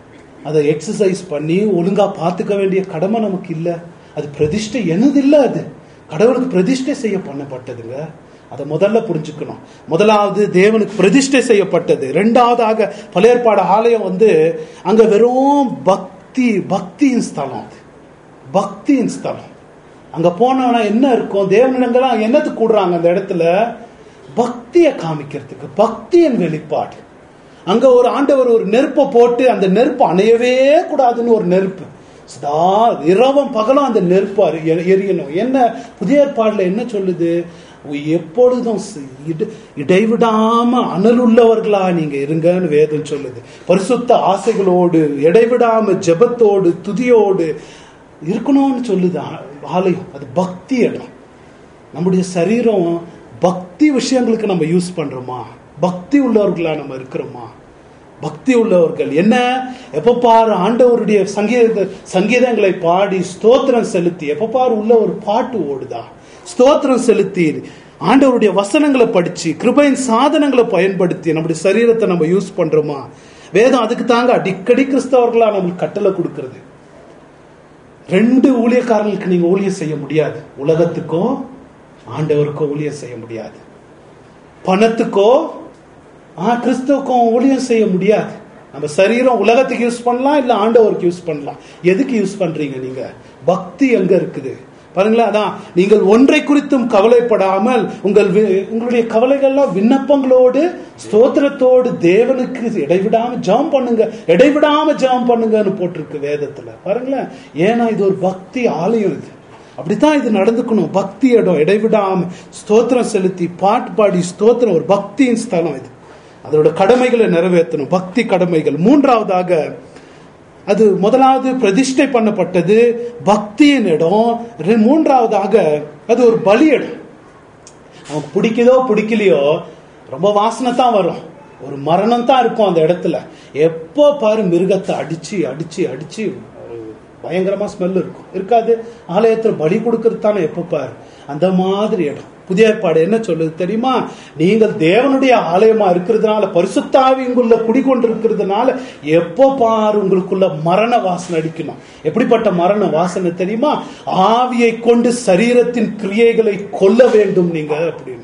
S1: அதை எக்ஸசைஸ் பண்ணி ஒழுங்கா பார்த்துக்க வேண்டிய கடமை நமக்கு இல்லை அது பிரதிஷ்டை எனது இல்லை அது கடவுளுக்கு பிரதிஷ்டை செய்ய பண்ணப்பட்டதுங்க அதை முதல்ல புரிஞ்சுக்கணும் முதலாவது தேவனுக்கு பிரதிஷ்டை செய்யப்பட்டது ரெண்டாவதாக பழையற்பாடு ஆலயம் வந்து அங்க வெறும் பக்தி பக்தியின் ஸ்தலம் அது பக்தியின் ஸ்தலம் அங்க போனோம்னா என்ன இருக்கும் தேவனிடங்கள்லாம் என்னத்துக்கு கூடுறாங்க அந்த இடத்துல பக்தியை காமிக்கிறதுக்கு பக்தியின் வெளிப்பாடு அங்க ஒரு ஆண்டவர் ஒரு நெருப்பை போட்டு அந்த நெருப்பு அணையவே கூடாதுன்னு ஒரு நெருப்பு சதா இரவும் பகலும் அந்த நெருப்பு அறி- எ- எரியணும் என்ன புதிய ஏற்பாடுல என்ன சொல்லுது எப்பொழுதும் சி- இட- இடைவிடாம அனலுள்ளவர்களா நீங்க இருங்கன்னு வேதம் சொல்லுது பரிசுத்த ஆசைகளோடு இடைவிடாம ஜெபத்தோடு துதியோடு இருக்கணும்னு சொல்லுது ஆ- ஆலயம் அது பக்தி இடம் நம்முடைய சரீரம் பக்தி விஷயங்களுக்கு நம்ம யூஸ் பண்றோமா பக்தி உள்ளவர்களா நம்ம இருக்கிறோமா பக்தி உள்ளவர்கள் என்ன எப்ப பாரு ஆண்டவருடைய சங்கீத சங்கீதங்களை பாடி ஸ்தோத்திரம் செலுத்தி எப்ப பாரு உள்ள ஒரு பாட்டு ஓடுதா ஸ்தோத்திரம் செலுத்தி ஆண்டவருடைய வசனங்களை படிச்சு கிருபையின் சாதனங்களை பயன்படுத்தி நம்முடைய சரீரத்தை நம்ம யூஸ் பண்றோமா வேதம் அதுக்கு தாங்க அடிக்கடி கிறிஸ்தவர்களா நம்மளுக்கு கட்டளை கொடுக்கிறது ரெண்டு ஊழியக்காரர்களுக்கு நீங்க ஊழியம் செய்ய முடியாது உலகத்துக்கோ ஆண்டவருக்கோ ஊழியம் செய்ய முடியாது பணத்துக்கோ ஆ கிறிஸ்துவுக்கும் ஊழியம் செய்ய முடியாது நம்ம சரீரம் உலகத்துக்கு யூஸ் பண்ணலாம் இல்ல ஆண்டவருக்கு யூஸ் பண்ணலாம் எதுக்கு யூஸ் பண்றீங்க நீங்க பக்தி எங்க இருக்குது பாருங்களேன் அதான் நீங்கள் ஒன்றை குறித்தும் கவலைப்படாமல் உங்கள் வி- உங்களுடைய கவலைகள்லாம் விண்ணப்பங்களோடு ஸ்தோத்திரத்தோடு தேவனுக்கு இடைவிடாம ஜெபம் பண்ணுங்க இடைவிடாம ஜெபம் பண்ணுங்கன்னு போட்டிருக்கு வேதத்துல பாருங்களேன் ஏன்னா இது ஒரு பக்தி ஆலயம் இது அப்படித்தான் இது நடந்துக்கணும் பக்தி இடம் இடைவிடாம ஸ்தோத்திரம் செலுத்தி பாட்டு பாடி ஸ்தோத்திரம் ஒரு பக்தியின் ஸ்தலம் இது அதோட கடமைகளை நிறைவேற்றணும் பக்தி கடமைகள் மூன்றாவதாக அது முதலாவது பிரதிஷ்டை பண்ணப்பட்டது பக்தியின் இடம் ரெ- மூன்றாவதாக அது ஒரு பலி இடம் அவனுக்கு பிடிக்குதோ பிடிக்கலையோ ரொம்ப வாசனை தான் வரும் ஒரு மரணம் தான் இருக்கும் அந்த இடத்துல எப்போ பாரு மிருகத்தை அடிச்சு அடிச்சு அடிச்சு ஒரு பயங்கரமா ஸ்மெல் இருக்கும் இருக்காது ஆலயத்துல பலி கொடுக்கறது தானே எப்போ பாரு அந்த மாதிரி இடம் புதிய ஏற்பாடு என்ன சொல்லுது தெரியுமா நீங்கள் தேவனுடைய ஆலயமா இருக்கிறதுனால பரிசுத்தாவி உங்களுள்ள குடிகொண்டிருக்கிறதுனால எப்போ பாரு உங்களுக்குள்ள மரண வாசனை அடிக்கணும் எப்படிப்பட்ட மரண வாசனை தெரியுமா ஆவியை கொண்டு சரீரத்தின் கிரியைகளை கொல்ல வேண்டும் நீங்க அப்படின்னு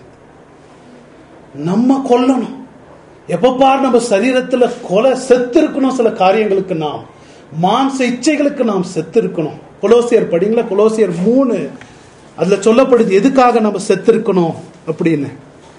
S1: நம்ம கொல்லணும் எப்ப பாரு நம்ம சரீரத்துல கொலை செத்து இருக்கணும் சில காரியங்களுக்கு நாம் மாம்ச இச்சைகளுக்கு நாம் செத்து இருக்கணும் கொலோசியர் படிங்களா கொலோசியர் மூணு அதுல சொல்லப்படுது எதுக்காக நம்ம செத்து இருக்கணும் அப்படின்னு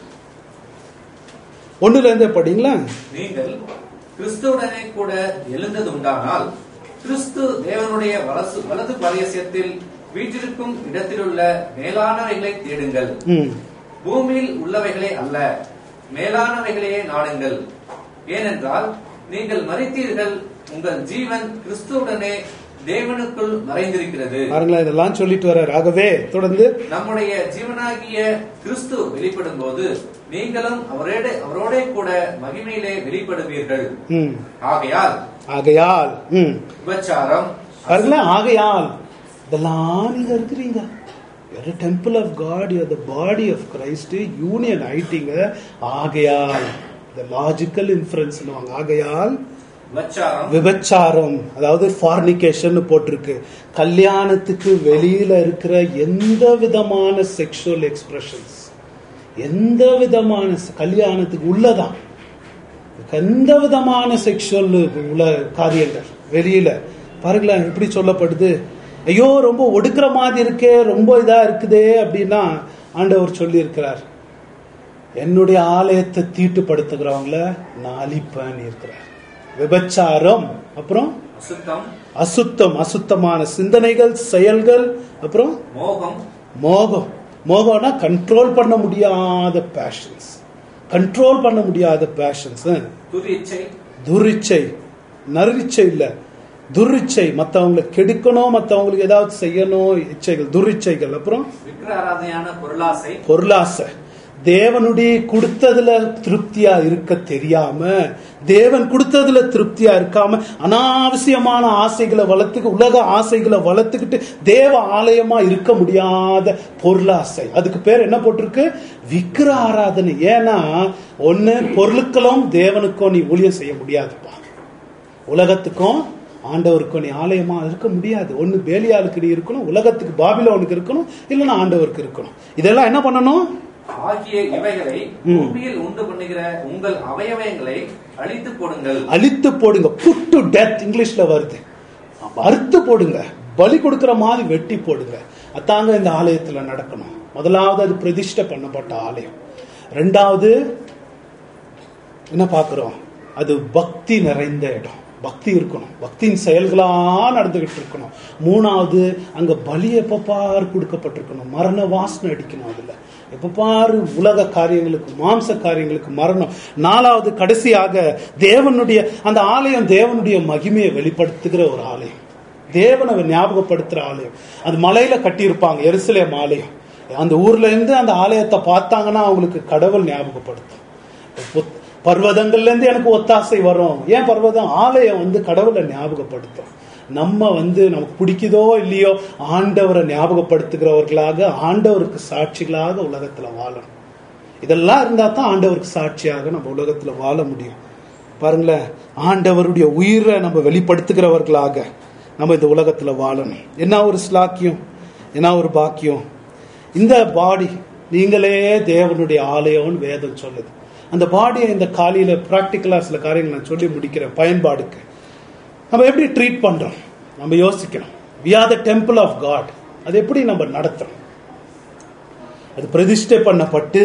S1: ஒண்ணுல இருந்தே படிங்களா
S2: நீங்கள் கிறிஸ்துவுடனே கூட எழுந்தது உண்டானால் கிறிஸ்து தேவனுடைய வலசு வலது பரியசியத்தில் வீற்றிருக்கும் இடத்திலுள்ள மேலானவைகளை தேடுங்கள்
S1: ம்
S2: பூமியில் உள்ளவைகளே அல்ல மேலானவைகளையே நாடுங்கள் ஏனென்றால் நீங்கள் மறித்தீர்கள் உங்கள் ஜீவன் கிறிஸ்துவுடனே தேவனுக்குள் மறைந்திருக்கிறது
S1: பாருங்களேன் இதெல்லாம் சொல்லிட்டு வர்றாரு ஆகவே தொடர்ந்து
S2: நம்முடைய ஜீவனாகிய கிறிஸ்து வெளிப்படும் போது நீங்களும் அவரோட அவரோட கூட மகிமையிலே வெளிப்படுவீர்கள்
S1: ம்
S2: ஆகையால்
S1: ஆகையால் ம்
S2: விபச்சாரம்
S1: பாருங்களேன் ஆகையால் இதெல்லாம் நீங்க இருக்கிறீங்க ஒரு temple of God the body of Christ union ஆயிட்டீங்க ஆகையால் த லாஜிக்கல் இன்ஃபரன்ஸ் ஆகையால்
S2: விபச்சாரம்
S1: விபச்சாரம் அதாவது ஃபார்னிகேஷன் போட்டிருக்கு கல்யாணத்துக்கு வெளியில இருக்கிற எந்த விதமான செக்ஷுவல் எக்ஸ்பிரஷன்ஸ் எந்த விதமான கல்யாணத்துக்கு உள்ளதான் எந்த விதமான செக்ஷுவல் உள்ள காரியங்கள் வெளியில பாருங்களேன் எப்படி சொல்லப்படுது ஐயோ ரொம்ப ஒடுக்குற மாதிரி இருக்கே ரொம்ப இதா இருக்குதே அப்படின்னா ஆண்டவர் சொல்லி இருக்கிறார் என்னுடைய ஆலயத்தை தீட்டுப்படுத்துகிறவங்கள நான் அழிப்பேன் இருக்கிறார் விபச்சாரம் அப்புறம்
S2: அசுத்தம்
S1: அசுத்தம் அசுத்தமான சிந்தனைகள் செயல்கள் அப்புறம்
S2: மோகம்
S1: மோகம் மோகம்னா கண்ட்ரோல் பண்ண முடியாத பேஷன்ஸ் கண்ட்ரோல் பண்ண முடியாத பேஷன்ஸ்
S2: துரிச்சை
S1: துரிச்சை நரிச்சை இல்ல துரிச்சை மத்தவங்களை கெடுக்கணும் மத்தவங்களுக்கு ஏதாவது செய்யணும் இச்சைகள் துரிச்சைகள் அப்புறம்
S2: விக்கிர ஆராதனையான பொருளாசை
S1: பொருளாசை தேவனுடைய கொடுத்ததுல திருப்தியா இருக்க தெரியாம தேவன் கொடுத்ததுல திருப்தியா இருக்காம அனாவசியமான ஆசைகளை வளர்த்துக்கு உலக ஆசைகளை வளர்த்துக்கிட்டு தேவ ஆலயமா இருக்க முடியாத பொருளாசை அதுக்கு பேர் என்ன போட்டிருக்கு விக்கிர ஆராதனை ஏன்னா ஒண்ணு பொருளுக்களும் தேவனுக்கும் நீ ஊழியம் செய்ய முடியாதுப்பா உலகத்துக்கும் ஆண்டவருக்கும் நீ ஆலயமா இருக்க முடியாது ஒண்ணு பேலியாளுக்கு நீ இருக்கணும் உலகத்துக்கு பாபிலோனுக்கு இருக்கணும் இல்லைன்னா ஆண்டவருக்கு இருக்கணும் இதெல்லாம் என்ன பண்ணணும்
S2: ஆகிய இவைகளை பூமியில் உண்டு பண்ணுகிற உங்கள் அவயவங்களை அழித்து போடுங்கள்
S1: அழித்து போடுங்க புட் டு டெத் இங்கிலீஷ்ல வருது அறுத்து போடுங்க பலி கொடுக்கிற மாதிரி வெட்டி போடுங்க அதாங்க இந்த ஆலயத்துல நடக்கணும் முதலாவது அது பிரதிஷ்டை பண்ணப்பட்ட ஆலயம் ரெண்டாவது என்ன பார்க்கிறோம் அது பக்தி நிறைந்த இடம் பக்தி இருக்கணும் பக்தியின் செயல்களா நடந்துகிட்டு இருக்கணும் மூணாவது அங்க பலி எப்ப பாரு கொடுக்கப்பட்டிருக்கணும் மரண வாசனை அடிக்கணும் அதுல எப்ப பாரு உலக காரியங்களுக்கு மாம்ச காரியங்களுக்கு மரணம் நாலாவது கடைசியாக தேவனுடைய அந்த ஆலயம் தேவனுடைய மகிமையை வெளிப்படுத்துகிற ஒரு ஆலயம் தேவனை ஞாபகப்படுத்துற ஆலயம் அது மலையில கட்டியிருப்பாங்க எருசலேம் ஆலயம் அந்த ஊர்ல இருந்து அந்த ஆலயத்தை பார்த்தாங்கன்னா அவங்களுக்கு கடவுள் ஞாபகப்படுத்தும் புத்- பர்வதங்கள்ல இருந்து எனக்கு ஒத்தாசை வரும் ஏன் பர்வதம் ஆலயம் வந்து கடவுளை ஞாபகப்படுத்தும் நம்ம வந்து நமக்கு பிடிக்குதோ இல்லையோ ஆண்டவரை ஞாபகப்படுத்துகிறவர்களாக ஆண்டவருக்கு சாட்சிகளாக உலகத்துல வாழணும் இதெல்லாம் இருந்தா தான் ஆண்டவருக்கு சாட்சியாக நம்ம உலகத்துல வாழ முடியும் பாருங்களேன் ஆண்டவருடைய உயிரை நம்ம வெளிப்படுத்துகிறவர்களாக நம்ம இந்த உலகத்துல வாழணும் என்ன ஒரு ஸ்லாக்கியம் என்ன ஒரு பாக்கியம் இந்த பாடி நீங்களே தேவனுடைய ஆலயம்னு வேதம் சொல்லுது அந்த பாடியை இந்த காலையில பிராக்டிக்கலா சில காரியங்கள் நான் சொல்லி முடிக்கிறேன் பயன்பாடுக்கு நம்ம எப்படி ட்ரீட் பண்றோம் நம்ம யோசிக்கணும் we are the temple of God அது எப்படி நம்ம நடத்துறோம் அது பிரதிஷ்டை பண்ணப்பட்டு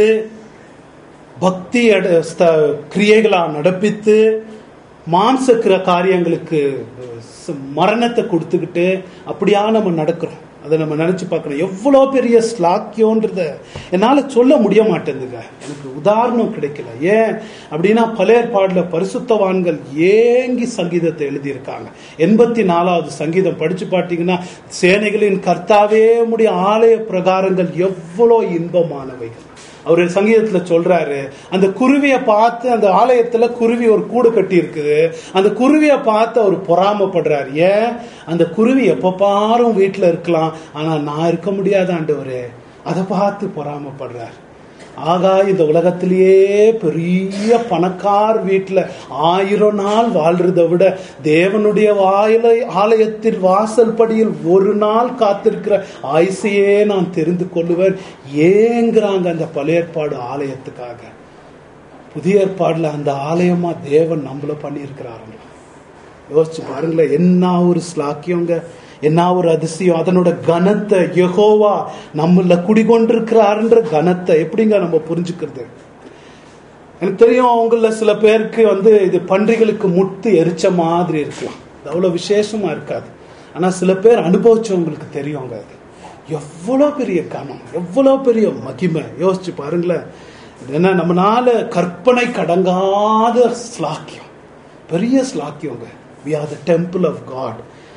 S1: பக்தி அட- ஸ்த- கிரியைகளா நடப்பித்து மாம்ச கிர- காரியங்களுக்கு ச- மரணத்தை கொடுத்துக்கிட்டு அப்படியா நம்ம நடக்கிறோம் அதை நம்ம நினைச்சு பார்க்கணும் எவ்வளோ பெரிய ஸ்லாக்கியோன்றத என்னால் சொல்ல முடிய மாட்டேங்குதுங்க எனக்கு உதாரணம் கிடைக்கல ஏன் அப்படின்னா பழையற்பாடுல பரிசுத்தவான்கள் ஏங்கி சங்கீதத்தை எழுதியிருக்காங்க எண்பத்தி நாலாவது சங்கீதம் படிச்சு பார்த்தீங்கன்னா சேனைகளின் கர்த்தாவே உம்முடைய ஆலய பிரகாரங்கள் எவ்வளோ இன்பமானவைகள் அவர் சங்கீதத்துல சொல்றாரு அந்த குருவியை பார்த்து அந்த ஆலயத்துல குருவி ஒரு கூடு கட்டி இருக்குது அந்த குருவியை பார்த்து அவர் பொறாமப்படுறாரு ஏன் அந்த குருவி எப்ப பாரும் வீட்டுல இருக்கலாம் ஆனா நான் இருக்க முடியாத ஆண்டவரே அதை பார்த்து பொறாமப்படுறார் ஆகா இந்த உலகத்திலேயே பெரிய பணக்கார் வீட்டுல ஆயிரம் நாள் வாழ்றதை விட தேவனுடைய வாயில ஆலயத்தின் வாசல் படியில் ஒரு நாள் காத்திருக்கிற ஆயுசையே நான் தெரிந்து கொள்ளுவேன் ஏங்குறாங்க அந்த பழையற்பாடு ஆலயத்துக்காக புதிய ஏற்பாடுல அந்த ஆலயமா தேவன் நம்மள பண்ணியிருக்கிறாருங்க யோசிச்சு பாருங்களேன் என்ன ஒரு ஸ்லாக்கியங்க என்ன ஒரு அதிசயம் அதனோட கனத்தை யெகோவா நம்மள குடிகொண்டிருக்கிறாருன்ற கனத்தை எப்படிங்க நம்ம புரிஞ்சுக்கிறது எனக்கு தெரியும் அவங்கள சில பேருக்கு வந்து இது பன்றிகளுக்கு முட்டு எரிச்ச மாதிரி இருக்கலாம் அது அவ்வளவு விசேஷமா இருக்காது ஆனா சில பேர் அனுபவிச்சவங்களுக்கு தெரியுங்க அது எவ்வளோ பெரிய கனம் எவ்வளோ பெரிய மகிமை யோசிச்சு பாருங்களேன் இது என்ன நம்மனால கற்பனை கடங்காத ஸ்லாக்கியம் பெரிய ஸ்லாக்கியங்க we are the temple of God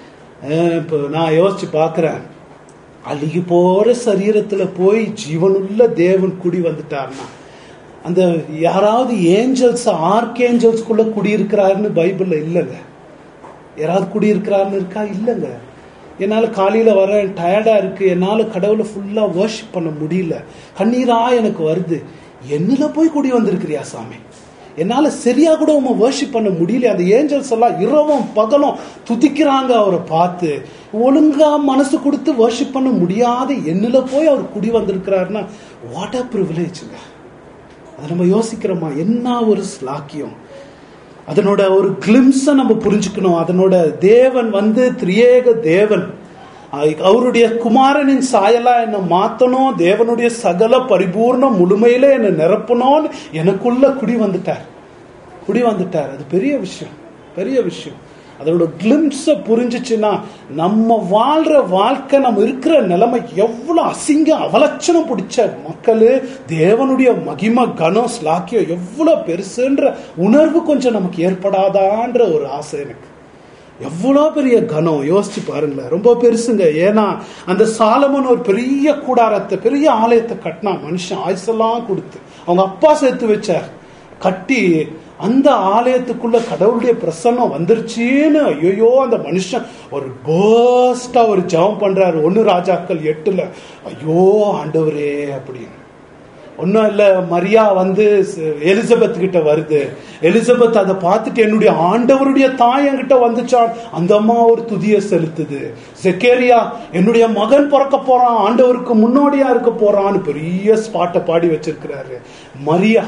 S1: இப்போ நான் யோசிச்சு பார்க்குறேன் அழுகி போற சரீரத்துல போய் ஜீவனுள்ள தேவன் குடி வந்துட்டார்னா அந்த யாராவது ஏஞ்சல்ஸ் ஆர்க் ஏஞ்சல்ஸ்குள்ள குடியிருக்கிறாருன்னு பைபிள்ல இல்லைங்க யாராவது குடியிருக்கிறாருன்னு இருக்கா இல்லைங்க என்னால் காலையில் வரேன் டயர்டாக இருக்கு என்னால் கடவுளை ஃபுல்லாக வர்ஷிப் பண்ண முடியல கண்ணீரா எனக்கு வருது என்னில் போய் குடி வந்திருக்கிறியா சாமி என்னால் சரியா கூட உங்க வர்ஷிப் பண்ண முடியல அந்த ஏஞ்சல்ஸ் எல்லாம் இரவும் பகலும் துதிக்கிறாங்க அவரை பார்த்து ஒழுங்கா மனசு கொடுத்து வர்ஷிப் பண்ண முடியாத என்னில போய் அவர் குடி வந்திருக்கிறாருன்னா வாட் அ ப்ரிவிலேஜுங்க அதை நம்ம யோசிக்கிறோமா என்ன ஒரு ஸ்லாக்கியம் அதனோட ஒரு கிளிம்ஸை நம்ம புரிஞ்சுக்கணும் அதனோட தேவன் வந்து திரியேக தேவன் அஹ் அவருடைய குமாரனின் சாயலா என்னை மாத்தணும் தேவனுடைய சகல பரிபூர்ண முழுமையில என்னை நிரப்பணும்னு எனக்குள்ள குடி வந்துட்டார் குடி வந்துட்டார் அது பெரிய விஷயம் பெரிய விஷயம் அதோட கிளிம்ஸ புரிஞ்சுச்சுன்னா நம்ம வாழ்ற வாழ்க்கை நம்ம இருக்கிற நிலைமை எவ்வளவு அசிங்க அவலட்சணம் பிடிச்ச மக்கள் தேவனுடைய மகிம கனம் ஸ்லாக்கியம் எவ்வளவு பெருசுன்ற உணர்வு கொஞ்சம் நமக்கு ஏற்படாதான்ற ஒரு ஆசை எனக்கு எவ்வளோ பெரிய கனம் யோசிச்சு பாருங்களேன் ரொம்ப பெருசுங்க ஏன்னா அந்த சாலமன் ஒரு பெரிய கூடாரத்தை பெரிய ஆலயத்தை கட்டினா மனுஷன் ஆயுசெல்லாம் கொடுத்து அவங்க அப்பா சேர்த்து வச்சார் கட்டி அந்த ஆலயத்துக்குள்ள கடவுளுடைய பிரசன்னம் வந்துருச்சுன்னு ஐயோ அந்த மனுஷன் ஒரு பேர்ஸ்டா ஒரு ஜெபம் பண்றாரு ஒன்னு ராஜாக்கள் எட்டுல ஐயோ ஆண்டவரே அப்படின்னு ஒன்றும் இல்லை மரியா வந்து ஸ்- எலிசபெத் கிட்ட வருது எலிசபெத் அதை பார்த்துட்டு என்னுடைய ஆண்டவருடைய தாய் என்கிட்ட வந்துச்சான் அந்த அம்மா ஒரு துதியை செலுத்துது செக்கேரியா என்னுடைய மகன் பிறக்க போறான் ஆண்டவருக்கு முன்னோடியா இருக்க போறான்னு பெரிய ஸ்பாட்டை பாடி வச்சிருக்கிறாரு மரியா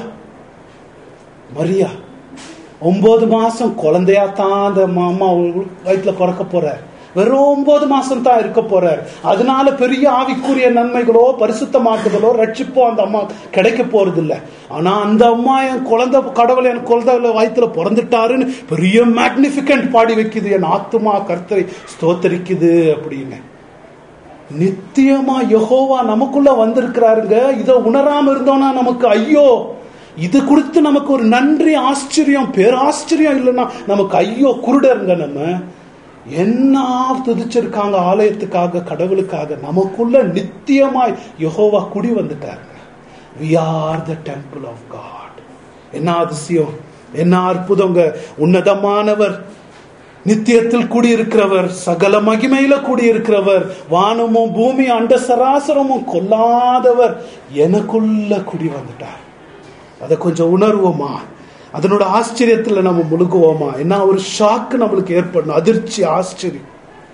S1: மரியா ஒன்பது மாசம் குழந்தையா தான் அந்த மாமா வயிற்றுல பிறக்க போறார் வெறும் ஒன்பது மாசம் தான் இருக்க போறார் அதனால பெரிய ஆவிக்குரிய நன்மைகளோ பரிசுத்தமாக்குதலோ ரட்சிப்போ அந்த அம்மா கிடைக்க போறது இல்ல ஆனா அந்த அம்மா என் குழந்தை கடவுள் என் குழந்தை வயிற்றுல பிறந்துட்டாருன்னு பெரிய மேக்னிபிகண்ட் பாடி வைக்குது என் ஆத்துமா கர்த்தரை ஸ்தோத்தரிக்குது அப்படின்னு நித்தியமா யெகோவா நமக்குள்ள வந்திருக்கிறாருங்க இதை உணராம இருந்தோம்னா நமக்கு ஐயோ இது குறித்து நமக்கு ஒரு நன்றி ஆச்சரியம் பேராச்சரியம் இல்லைன்னா நமக்கு ஐயோ குருடருங்க நம்ம என்ன துதிச்சிருக்காங்க ஆலயத்துக்காக கடவுளுக்காக நமக்குள்ள நித்தியமாய் யெகோவா குடி வந்துட்டாருங்க we are the temple of God என்ன அதிசயம் என்ன அற்புதங்க உன்னதமானவர் நித்தியத்தில் கூடியிருக்கிறவர் சகல மகிமையில கூடியிருக்கிறவர் வானமும் பூமி அண்ட சராசரமும் கொல்லாதவர் எனக்குள்ள குடி வந்துட்டார் அதை கொஞ்சம் உணர்வோமா அதனோட ஆச்சரியத்துல நம்ம முழுகுவோமா என்ன ஒரு ஷாக்கு நம்மளுக்கு ஏற்படணும் அதிர்ச்சி ஆச்சரியம்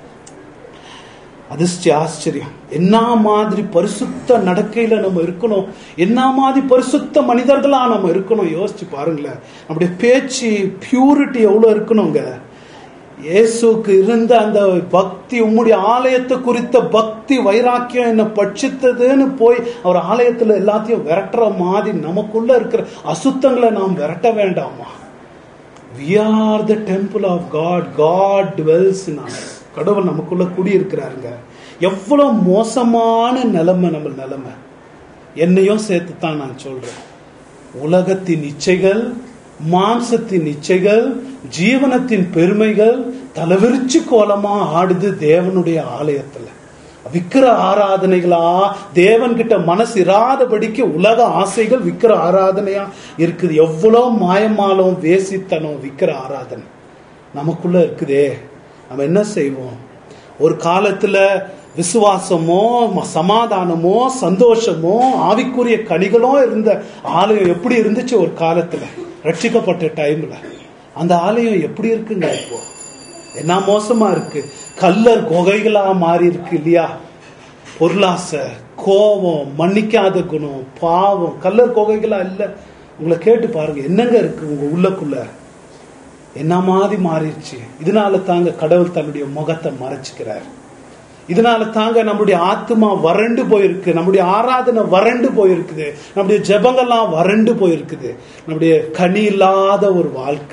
S1: அதிர்ச்சி ஆச்சரியம் என்ன மாதிரி பரிசுத்த நடக்கையில நம்ம இருக்கணும் என்ன மாதிரி பரிசுத்த மனிதர்களா நம்ம இருக்கணும் யோசிச்சு பாருங்களேன் நம்முடைய பேச்சு பியூரிட்டி எவ்வளவு இருக்கணுங்க இயேசுக்கு இருந்த அந்த பக்தி உம்முடைய ஆலயத்தை குறித்த பக்தி வைராக்கியம் என்ன பட்சித்ததுன்னு போய் அவர் ஆலயத்துல எல்லாத்தையும் விரட்டுற மாதிரி நமக்குள்ள இருக்கிற அசுத்தங்களை நாம் விரட்ட வேண்டாமா we are the temple of God God dwells in us கடவுள் நமக்குள்ள குடியிருக்கிறாருங்க எவ்வளவு மோசமான நிலைமை நம்ம நிலைமை என்னையும் சேர்த்து தான் நான் சொல்றேன் உலகத்தின் இச்சைகள் மாம்சத்தின் இச்சைகள் ஜீவனத்தின் பெருமைகள் தலைவிரிச்சு கோலமா ஆடுது தேவனுடைய ஆலயத்துல விக்கிர ஆராதனைகளா தேவன் கிட்ட மனசு இராதபடிக்கு உலக ஆசைகள் விக்கிர ஆராதனையா இருக்குது எவ்வளவு மாயமாலும் வேசித்தனம் விக்கிர ஆராதனை நமக்குள்ள இருக்குதே நம்ம என்ன செய்வோம் ஒரு காலத்துல விசுவாசமோ ம- சமாதானமோ சந்தோஷமோ ஆவிக்குரிய கனிகளோ இருந்த ஆலயம் எப்படி இருந்துச்சு ஒரு காலத்துல ரட்சிக்கப்பட்ட டைம்ல அந்த ஆலயம் எப்படி இருக்குங்க இப்போ என்ன மோசமா இருக்கு கல்லர் குகைகளா மாறி இருக்கு இல்லையா பொருளாசை கோபம் மன்னிக்காத குணம் பாவம் கல்லர் குகைகளா இல்ல உங்களை கேட்டு பாருங்க என்னங்க இருக்கு உங்க உள்ளக்குள்ள என்ன மாதிரி மாறிடுச்சு இதனால தாங்க கடவுள் தன்னுடைய முகத்தை மறைச்சுக்கிறார் இதனால தாங்க நம்முடைய ஆத்மா வறண்டு போயிருக்கு நம்முடைய ஆராதனை வறண்டு போயிருக்குது நம்முடைய ஜெபங்கள்லாம் வறண்டு போயிருக்குது நம்முடைய கனி இல்லாத ஒரு வாழ்க்கை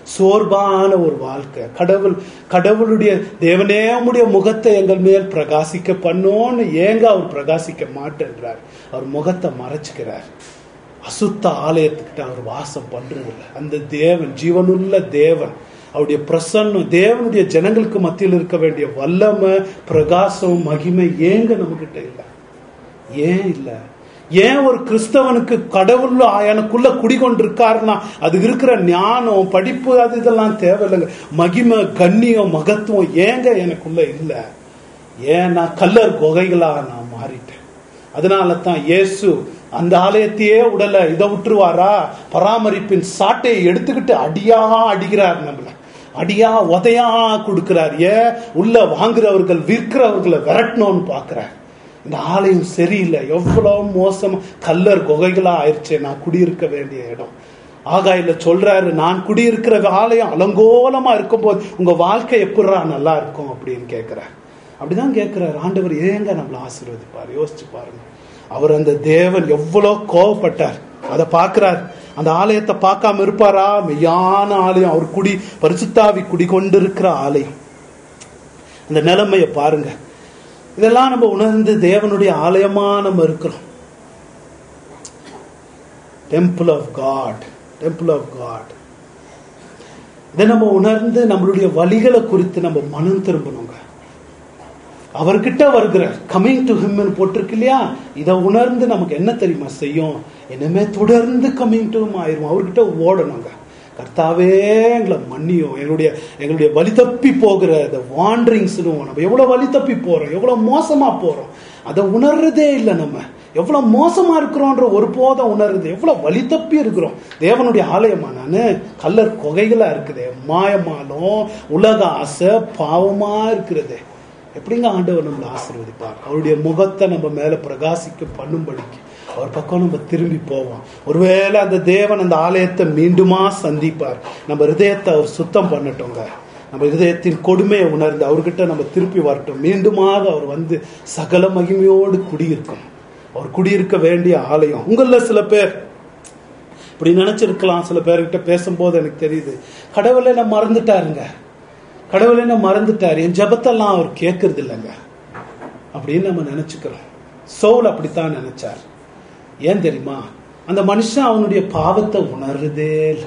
S1: சோர்வான ஒரு வாழ்க்கை கடவுள் கடவுளுடைய தேவனே உம்முடைய முகத்தை எங்கள் மேல் பிரகாசிக்க பண்ணோன்னு ஏங்க அவர் பிரகாசிக்க மாட்டேன்றார் அவர் முகத்தை மறைச்சுக்கிறார் அசுத்த ஆலயத்துக்கிட்ட அவர் வாசம் பண்றதில்ல அந்த தேவன் ஜீவனுள்ள தேவன் அவருடைய பிரசன்னம் தேவனுடைய ஜனங்களுக்கு மத்தியில் இருக்க வேண்டிய வல்லமை பிரகாசம் மகிமை ஏங்க நம்மகிட்ட இல்லை ஏன் இல்ல ஏன் ஒரு கிறிஸ்தவனுக்கு கடவுள் எனக்குள்ள குடிகொண்டிருக்காருன்னா அது இருக்கிற ஞானம் படிப்பு அது இதெல்லாம் தேவையில்லைங்க மகிமை கண்ணியம் மகத்துவம் ஏங்க எனக்குள்ள இல்லை ஏன் நான் கல்லர் குகைகளா நான் மாறிட்டேன் அதனால தான் இயேசு அந்த ஆலயத்தையே உடல இதை விட்டுருவாரா பராமரிப்பின் சாட்டையை எடுத்துக்கிட்டு அடியா அடிக்கிறார் நம்மள அடியா உதையா கொடுக்கிறார் ஏன் உள்ள வாங்குறவர்கள் விற்கிறவர்களை விரட்டணும்னு பார்க்கிறார் இந்த ஆலயம் சரியில்லை எவ்வளவு மோசம் கல்லர் குகைகளா ஆயிடுச்சே நான் குடியிருக்க வேண்டிய இடம் ஆகாயில சொல்றாரு நான் குடியிருக்கிற ஆலயம் அலங்கோலமா இருக்கும்போது உங்க வாழ்க்கை எப்படிரா நல்லா இருக்கும் அப்படின்னு கேட்கிறார் அப்படிதான் கேட்கிறார் ஆண்டவர் ஏங்க நம்மளை ஆசீர்வதிப்பார் யோசிச்சு பாருங்க அவர் அந்த தேவன் எவ்வளவு கோவப்பட்டார் அதை பார்க்கிறார் அந்த ஆலயத்தை பார்க்காம இருப்பாரா மெய்யான ஆலயம் அவர் குடி பரிசுத்தாவி குடி கொண்டிருக்கிற ஆலயம் அந்த நிலைமையை பாருங்க இதெல்லாம் நம்ம உணர்ந்து தேவனுடைய ஆலயமா நம்ம இருக்கிறோம் temple of God temple of God இதை நம்ம உணர்ந்து நம்மளுடைய வழிகளை குறித்து நம்ம மனம் திரும்பணுங்க அவர்கிட்ட வருகிறார் கம்மிங் டு ஹிம்னு போட்டிருக்கு இல்லையா இதை உணர்ந்து நமக்கு என்ன தெரியுமா செய்யும் என்னமே தொடர்ந்து கம்மிங் டு ஆயிரும் அவர்கிட்ட ஓடணுங்க கர்த்தாவே எங்களை மன்னியும் எங்களுடைய எங்களுடைய வழி தப்பி போகிற இந்த வாண்டரிங்ஸ் நம்ம எவ்வளவு வழி தப்பி போறோம் எவ்வளவு மோசமா போறோம் அதை உணர்றதே இல்லை நம்ம எவ்வளவு மோசமா இருக்கிறோன்ற ஒரு போதம் உணர்றது எவ்வளவு வழி தப்பி இருக்கிறோம் தேவனுடைய ஆலயமா நானு கல்லர் குகைகளா இருக்குது மாயமாலும் உலக ஆசை பாவமா இருக்கிறது எப்படிங்க ஆண்டவர் நம்மளை ஆசீர்வதிப்பார் அவருடைய முகத்தை நம்ம மேல பிரகாசிக்க பண்ணும்படிக்கு அவர் பக்கம் நம்ம திரும்பி போவோம் ஒருவேளை அந்த தேவன் அந்த ஆலயத்தை மீண்டுமா சந்திப்பார் நம்ம ஹிருதயத்தை அவர் சுத்தம் பண்ணட்டோங்க நம்ம இதயத்தின் கொடுமையை உணர்ந்து அவர்கிட்ட நம்ம திருப்பி வரட்டும் மீண்டுமாக அவர் வந்து சகல மகிமையோடு குடியிருக்கும் அவர் குடியிருக்க வேண்டிய ஆலயம் உங்கள சில பேர் இப்படி நினைச்சிருக்கலாம் சில பேர்கிட்ட பேசும்போது எனக்கு தெரியுது கடவுளை என்ன மறந்துட்டாருங்க கடவுளை என்ன மறந்துட்டாரு என் ஜபத்தெல்லாம் அவர் கேட்கறது இல்லைங்க அப்படின்னு நம்ம நினைச்சுக்கிறோம் சோல் அப்படித்தான் நினைச்சார் ஏன் தெரியுமா அந்த மனுஷன் அவனுடைய பாவத்தை உணர்றதே இல்லை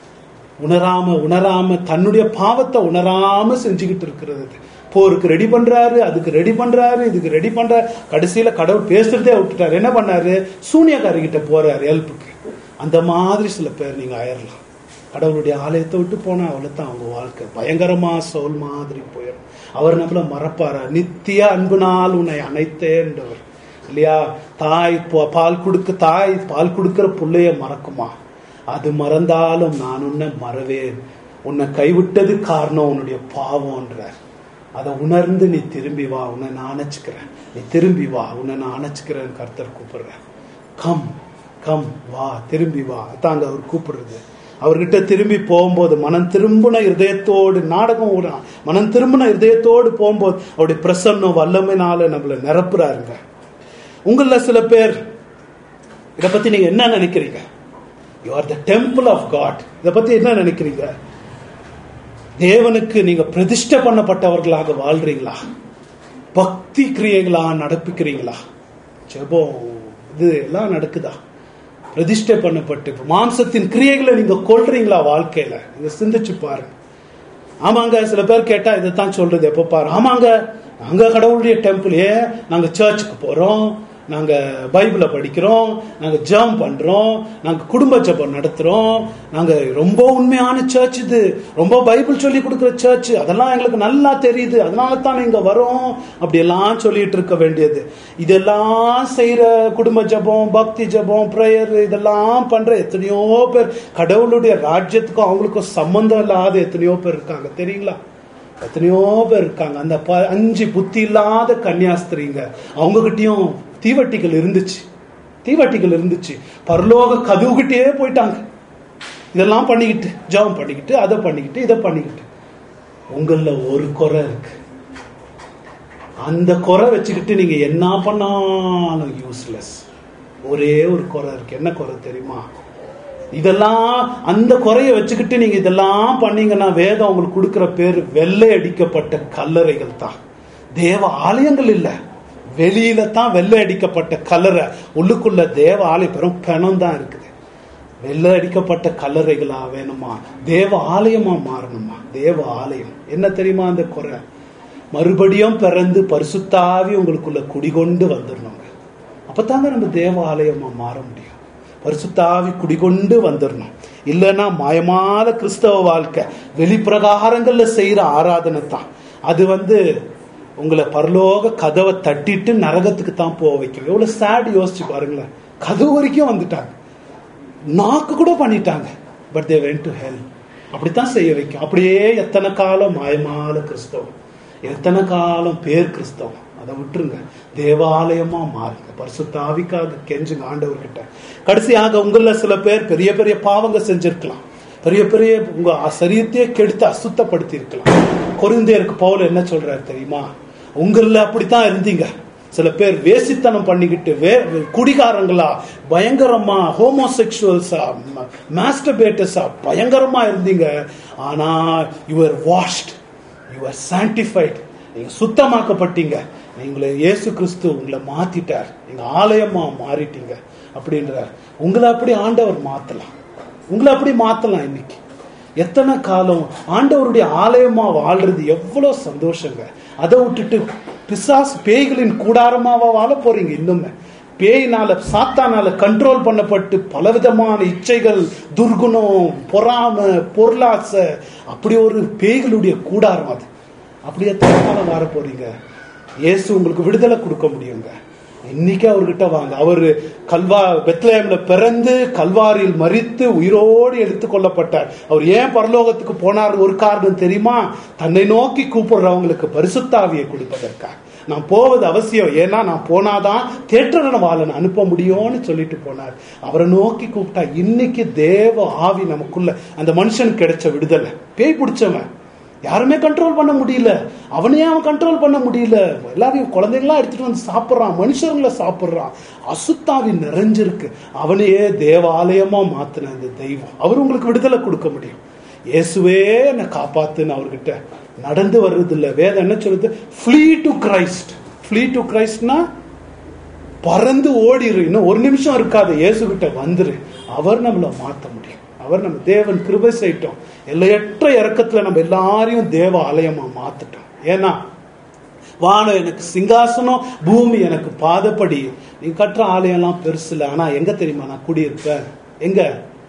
S1: உணராம உணராம தன்னுடைய பாவத்தை உணராம செஞ்சுக்கிட்டு இருக்கிறது போருக்கு ரெடி பண்றாரு அதுக்கு ரெடி பண்றாரு இதுக்கு ரெடி பண்றாரு கடைசியில கடவுள் பேசுறதே விட்டுட்டாரு என்ன பண்ணாரு சூனியக்காரி கிட்ட போறாரு ஹெல்ப்புக்கு அந்த மாதிரி சில பேர் நீங்க ஆயிரலாம் கடவுளுடைய ஆலயத்தை விட்டு போனா அவ்வளவுதான் அவங்க வாழ்க்கை பயங்கரமா சோல் மாதிரி போயிடும் அவர் நம்மள மறப்பாரா நித்திய அன்புனால் உன்னை அணைத்தேன்றவர் இல்லையா தாய் பா- பால் கொடுக்க தாய் பால் கொடுக்கிற புள்ளைய மறக்குமா அது மறந்தாலும் நான் உன்னை மறவேன் உன்னை கைவிட்டது காரணம் உன்னுடைய பாவம்ன்றார் அதை உணர்ந்து நீ திரும்பி வா உன்னை நான் அணைச்சுக்கிறேன் நீ திரும்பி வா உன்னை நான் அணைச்சுக்கிறேன் கர்த்தர் கூப்பிடுறேன் கம் கம் வா திரும்பி வா தாங்க அவர் கூப்பிடுறது அவர்கிட்ட திரும்பி போகும்போது மனம் திரும்பின இருதயத்தோடு நாடகம் ஓடுறான் மனம் திரும்பின இருதயத்தோடு போகும்போது அவருடைய பிரசன்னம் வல்லமைனால நம்மளை நிரப்புறாருங்க உங்கள சில பேர் இதை பத்தி நீங்க என்ன நினைக்கிறீங்க you are the temple of God இதை பத்தி என்ன நினைக்கிறீங்க தேவனுக்கு நீங்க பிரதிஷ்டை பண்ணப்பட்டவர்களாக வாழ்றீங்களா பக்தி கிரியைகளா நடப்பிக்கிறீங்களா ஜெபம் இது எல்லாம் நடக்குதா பிரதிஷ்டை பண்ணப்பட்டு இப்ப மாம்சத்தின் கிரியைகளை நீங்க கொள்றீங்களா வாழ்க்கையில இதை சிந்திச்சு பாருங்க ஆமாங்க சில பேர் கேட்டா இதைத்தான் சொல்றது எப்ப பாரு ஆமாங்க நாங்க கடவுளுடைய டெம்பிள் ஏன் நாங்க சர்ச்சுக்கு போறோம் நாங்க பைபிளை படிக்கிறோம் நாங்க ஜெபம் பண்றோம் நாங்க குடும்ப ஜெபம் நடத்துறோம் நாங்க ரொம்ப உண்மையான சர்ச் இது ரொம்ப பைபிள் சொல்லி கொடுக்குற சர்ச் அதெல்லாம் எங்களுக்கு நல்லா தெரியுது அதனால தான் இங்க வரோம் அப்படி எல்லாம் சொல்லிட்டு இருக்க வேண்டியது இதெல்லாம் செய்யற குடும்ப ஜெபம் பக்தி ஜெபம் பிரேயர் இதெல்லாம் பண்ற எத்தனையோ பேர் கடவுளுடைய ராஜ்யத்துக்கும் அவங்களுக்கும் சம்பந்தம் இல்லாத எத்தனையோ பேர் இருக்காங்க தெரியுங்களா எத்தனையோ பேர் இருக்காங்க அந்த ப- அஞ்சு புத்தி இல்லாத கன்னியாஸ்திரிங்க அவங்க கிட்டயும் தீவட்டிகள் இருந்துச்சு தீவட்டிகள் இருந்துச்சு பரலோக கதவுகிட்டே போயிட்டாங்க இதெல்லாம் பண்ணிக்கிட்டு ஜெபம் பண்ணிக்கிட்டு அதை பண்ணிக்கிட்டு இதை பண்ணிக்கிட்டு உங்கள ஒரு குறை இருக்கு அந்த குறை வச்சுக்கிட்டு நீங்க என்ன பண்ணாலும் யூஸ்லெஸ் ஒரே ஒரு குறை இருக்கு என்ன குறை தெரியுமா இதெல்லாம் அந்த குறைய வச்சுக்கிட்டு நீங்க இதெல்லாம் பண்ணீங்கன்னா வேதம் உங்களுக்கு கொடுக்கிற பேர் வெள்ளை அடிக்கப்பட்ட கல்லறைகள் தான் தேவ ஆலயங்கள் இல்ல வெளியில தான் வெள்ளை அடிக்கப்பட்ட கல்லறை உள்ளுக்குள்ள தேவ ஆலயம் பெரும் பணம் தான் இருக்குது வெள்ளை அடிக்கப்பட்ட கல்லறைகளா வேணுமா தேவ ஆலயமா மாறணுமா தேவ ஆலயம் என்ன தெரியுமா அந்த குறை மறுபடியும் பிறந்து பரிசுத்தாவி உங்களுக்குள்ள குடிகொண்டு வந்துடணுங்க அப்பதாங்க நம்ம தேவ ஆலயமா மாற முடியும் பரிசுத்தாவி குடிகொண்டு வந்துடணும் இல்லைன்னா மாயமான கிறிஸ்தவ வாழ்க்கை வெளிப்பிரகாரங்கள்ல செய்யற ஆராதனை தான் அது வந்து உங்களை பரலோக கதவை தட்டிட்டு நரகத்துக்கு தான் போக வைக்கும் எவ்வளவு சேட் யோசிச்சு பாருங்களேன் கதவு வரைக்கும் வந்துட்டாங்க நாக்கு கூட பண்ணிட்டாங்க but they went to hell அப்படித்தான் செய்ய வைக்கும் அப்படியே எத்தனை காலம் மாயமான கிறிஸ்தவம் எத்தனை காலம் பேர் கிறிஸ்தவம் அதை விட்டுருங்க தேவாலயமா மாறுங்க பரிசுத்தாவிக்காக கெஞ்சுங்க ஆண்டவர்கிட்ட கடைசியாக உங்கள சில பேர் பெரிய பெரிய பாவங்க செஞ்சிருக்கலாம் பெரிய பெரிய உங்க சரீரத்தையே கெடுத்து அசுத்தப்படுத்தி இருக்கலாம் கொரிந்தியருக்கு பவுல் என்ன சொல்றாரு தெரியுமா உங்கள அப்படித்தான் இருந்தீங்க சில பேர் வேசித்தனம் பண்ணிக்கிட்டு வே குடிகாரங்களா பயங்கரமா ஹோமோசெக்சுவல்ஸா மாஸ்டர்பேட்டர்ஸா பயங்கரமா இருந்தீங்க ஆனா யுவர் வாஷ்ட் யுவர் சாண்டிஃபைட் நீங்க சுத்தமாக்கப்பட்டீங்க நீங்களை இயேசு கிறிஸ்து உங்களை மாத்திட்டார் நீங்க ஆலயமா மாறிட்டீங்க அப்படின்றார் உங்களை அப்படி ஆண்டவர் மாத்தலாம் உங்களை அப்படி மாத்தலாம் இன்னைக்கு எத்தனை காலம் ஆண்டவருடைய ஆலயமா வாழ்றது எவ்வளவு சந்தோஷங்க அதை விட்டுட்டு பிசாஸ் பேய்களின் கூடாரமாவா வாழ போறீங்க இன்னுமே பேயினால சாத்தானால கண்ட்ரோல் பண்ணப்பட்டு பலவிதமான இச்சைகள் துர்குணம் பொறாம பொருளாசை அப்படி ஒரு பேய்களுடைய கூடாரம் அது அப்படி எத்தனை காலம் வாழ போறீங்க இயேசு உங்களுக்கு விடுதலை கொடுக்க முடியுங்க இன்னைக்கு அவர்கிட்ட வாங்க அவரு கல்வா பெத்லேம்ல பிறந்து கல்வாரியில் மறித்து உயிரோடு எடுத்துக் கொள்ளப்பட்டார் அவர் ஏன் பரலோகத்துக்கு போனார் ஒரு காரணம் தெரியுமா தன்னை நோக்கி கூப்பிடுறவங்களுக்கு பரிசுத்தாவியை கொடுப்பதற்காக நான் போவது அவசியம் ஏன்னா நான் போனாதான் தேற்றன வாழனை அனுப்ப முடியும்னு சொல்லிட்டு போனார் அவரை நோக்கி கூப்பிட்டா இன்னைக்கு தேவ ஆவி நமக்குள்ள அந்த மனுஷனுக்கு கிடைச்ச விடுதலை பேய் பிடிச்சவன் யாருமே கண்ட்ரோல் பண்ண முடியல அவனையே அவன் கண்ட்ரோல் பண்ண முடியல எல்லாரையும் குழந்தைங்களா எடுத்துட்டு வந்து சாப்பிட்றான் மனுஷங்களை சாப்பிட்றான் அசுத்தாவி நிறைஞ்சிருக்கு அவனையே தேவாலயமா மாத்தின அந்த தெய்வம் அவர் உங்களுக்கு விடுதலை கொடுக்க முடியும் இயேசுவே என்னை காப்பாத்துன்னு அவர்கிட்ட நடந்து வர்றது இல்ல வேதம் என்ன சொல்லுது flee to Christ flee to கிரைஸ்ட்னா பறந்து ஓடிரு இன்னும் ஒரு நிமிஷம் இருக்காது இயேசு கிட்ட வந்துரு அவர் நம்மளை மாத்த முடியும் அவர் நம்ம தேவன் கிருபை செய்யட்டும் எல்லையற்ற இறக்கத்துல நம்ம எல்லாரையும் தேவ ஆலயமா மாத்துட்டோம் ஏன்னா வானம் எனக்கு சிங்காசனம் பூமி எனக்கு பாதப்படி நீ கட்டுற ஆலயம்லாம் பெருசு இல்லை ஆனா எங்க தெரியுமா நான் குடியிருப்பேன் எங்க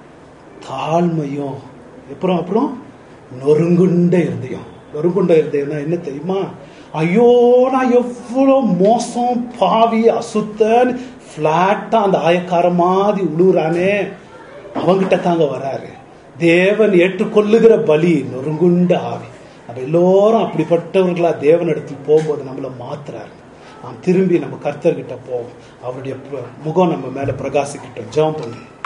S1: தாழ்மையும் அப்புறம் அப்புறம் நொறுங்குண்ட இருதயம் நொறுங்குண்ட இருதயம்னா என்ன தெரியுமா ஐயோ நான் எவ்வளோ மோசம் பாவி அசுத்தன்னு ஃப்ளாட்டா அந்த ஆயக்கார மாதிரி உழுவுறானே அவங்கிட்ட தாங்க வராரு தேவன் ஏற்றுக்கொள்ளுகிற பலி நொறுங்குண்ட ஆவி நம்ம எல்லோரும் அப்படிப்பட்டவர்களா தேவன் இடத்துக்கு போகும்போது நம்மளை மாத்துறாரு நாம் திரும்பி நம்ம கர்த்தர்கிட்ட போவோம் அவருடைய முகம் நம்ம மேல பிரகாசிக்கிட்டோம் ஜெபம் பண்ணி